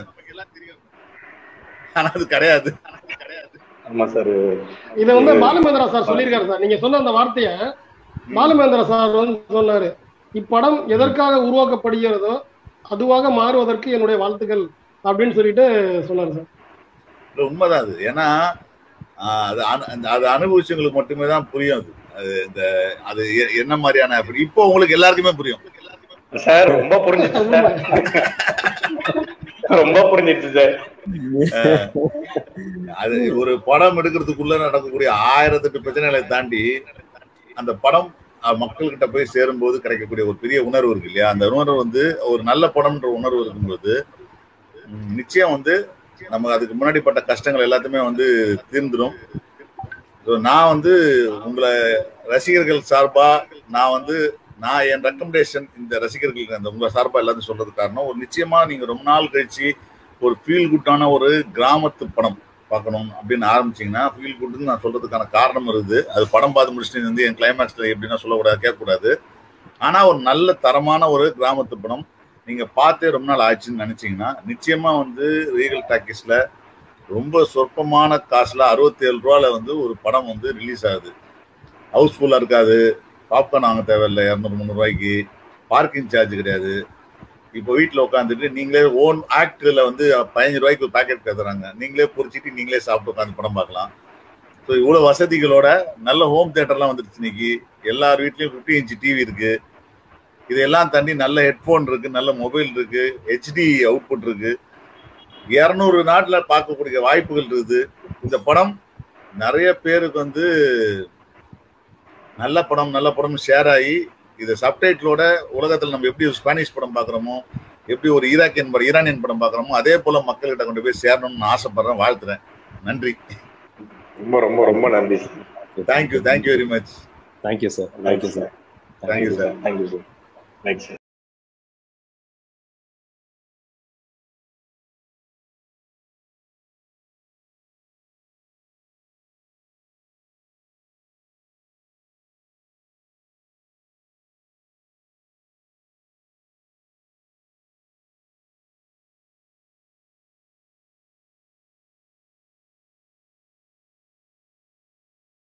ஆனா அது கிடையாது ஆமா சார் இதை வந்து பாலுமேந்திரா சார் சொல்லியிருக்காரு சார் நீங்க சொன்ன அந்த வார்த்தைய பாலுமேந்திரா சார் வந்து சொன்னாரு இப்படம் எதற்காக உருவாக்கப்படுகிறதோ அதுவாக மாறுவதற்கு என்னுடைய வாழ்த்துக்கள் அப்படின்னு சொல்லிட்டு சொன்னாரு சார் இல்ல, உண்மைதான் அது ஏன்னா ஆஹ், அது அனு- அந்த- அது அனுபவிச்சவங்களுக்கு மட்டுமே தான் புரியும் அது அது இந்த அது எ- என்ன மாதிரியான இப்போ உங்களுக்கு எல்லாருக்குமே புரியும் சார் ரொம்ப புரிஞ்சிச்சு சார் ரொம்ப புரிஞ்சிச்சு சார் அது ஒரு படம் எடுக்கிறதுக்குள்ள நடக்கக்கூடிய ஆயிரத்தெட்டு பிரச்சனைகளை தாண்டி அந்த படம் அஹ், மக்கள்கிட்ட போய் சேரும்போது கிடைக்கக்கூடிய ஒரு பெரிய உணர்வு இருக்கு இல்லையா அந்த உணர்வு வந்து ஒரு நல்ல படம்ன்ற உணர்வு இருக்கும்போது ம், நிச்சயம் வந்து நம்ம அதுக்கு முன்னாடி பட்ட கஷ்டங்கள் எல்லாத்தையுமே வந்து தீர்ந்துடும் So, நான் வந்து உங்களை ரசிகர்கள் சார்பா நான் வந்து நான் என் ரெக்கமெண்டேஷன் இந்த ரசிகர்களுக்கு அந்த உங்க சார்பா எல்லாத்தையும் சொல்றது காரணம் ஒரு நிச்சயமா நீங்க ரொம்ப நாள் கழிச்சு ஒரு ஃபீல் குட்டான ஒரு கிராமத்து படம் பார்க்கணும் அப்படின்னு ஆரம்பிச்சீங்கன்னா ஃபீல் குட்னு நான் சொல்றதுக்கான காரணம் இருக்குது அது படம் பார்த்து முடிச்சுட்டு வந்து என் கிளைமேக்ஸ்ல எப்படின்னா சொல்லக்கூடாது கேட்கக்கூடாது ஆனா ஒரு நல்ல தரமான ஒரு கிராமத்து படம் நீங்க பார்த்தே ரொம்ப நாள் ஆச்சுன்னு நினைச்சீங்கன்னா நிச்சயமா வந்து ரீகல் டாக்கீஸ்ல ரொம்ப சொற்பமான காசுல அறுபத்தி ஏழு ரூபால வந்து ஒரு படம் வந்து ரிலீஸ் ஆகுது ஹவுஸ்ஃபுல்லா இருக்காது பாப்கார்ன் வாங்க தேவையில்லை இரநூறு முந்நூறுவாய்க்கு பார்க்கிங் சார்ஜ் கிடையாது இப்போ வீட்டில் உட்காந்துட்டு நீங்களே ஓன் ஆக்டில் வந்து பதினஞ்சு ரூபாய்க்கு ஒரு பேக்கெட் கத்துறாங்க நீங்களே பொரிச்சிட்டு நீங்களே சாப்பிட்டு உட்காந்து படம் பார்க்கலாம் ஸோ இவ்வளோ வசதிகளோட நல்ல ஹோம் தேட்டர்லாம் வந்துருச்சு இன்னைக்கு எல்லார் வீட்லேயும் ஃபிஃப்டி இன்ச் டிவி இருக்கு இதெல்லாம் தாண்டி நல்ல ஹெட்ஃபோன் இருக்கு நல்ல மொபைல் இருக்கு ஹெச்டி அவுட்புட் இருக்கு இரநூறு நாட்டில் பார்க்கக்கூடிய வாய்ப்புகள் இருக்குது இந்த படம் நிறைய பேருக்கு வந்து நல்ல படம் நல்ல படம் ஷேர் ஆகி இது சப்டைட்டிலோட உலகத்தில் நம்ம எப்படி ஒரு ஸ்பானிஷ் படம் பார்க்குறோமோ எப்படி ஒரு ஈராக்கியன் படம் ஈரானியன் படம் பார்க்குறோமோ அதே போல மக்கள்கிட்ட கொண்டு போய் சேரணும்னு நான் ஆசைப்படுறேன் வாழ்த்துறேன் நன்றி ரொம்ப ரொம்ப ரொம்ப நன்றி thank you thank you very much thank you sir thank you sir thank you sir thank you sir thank you sir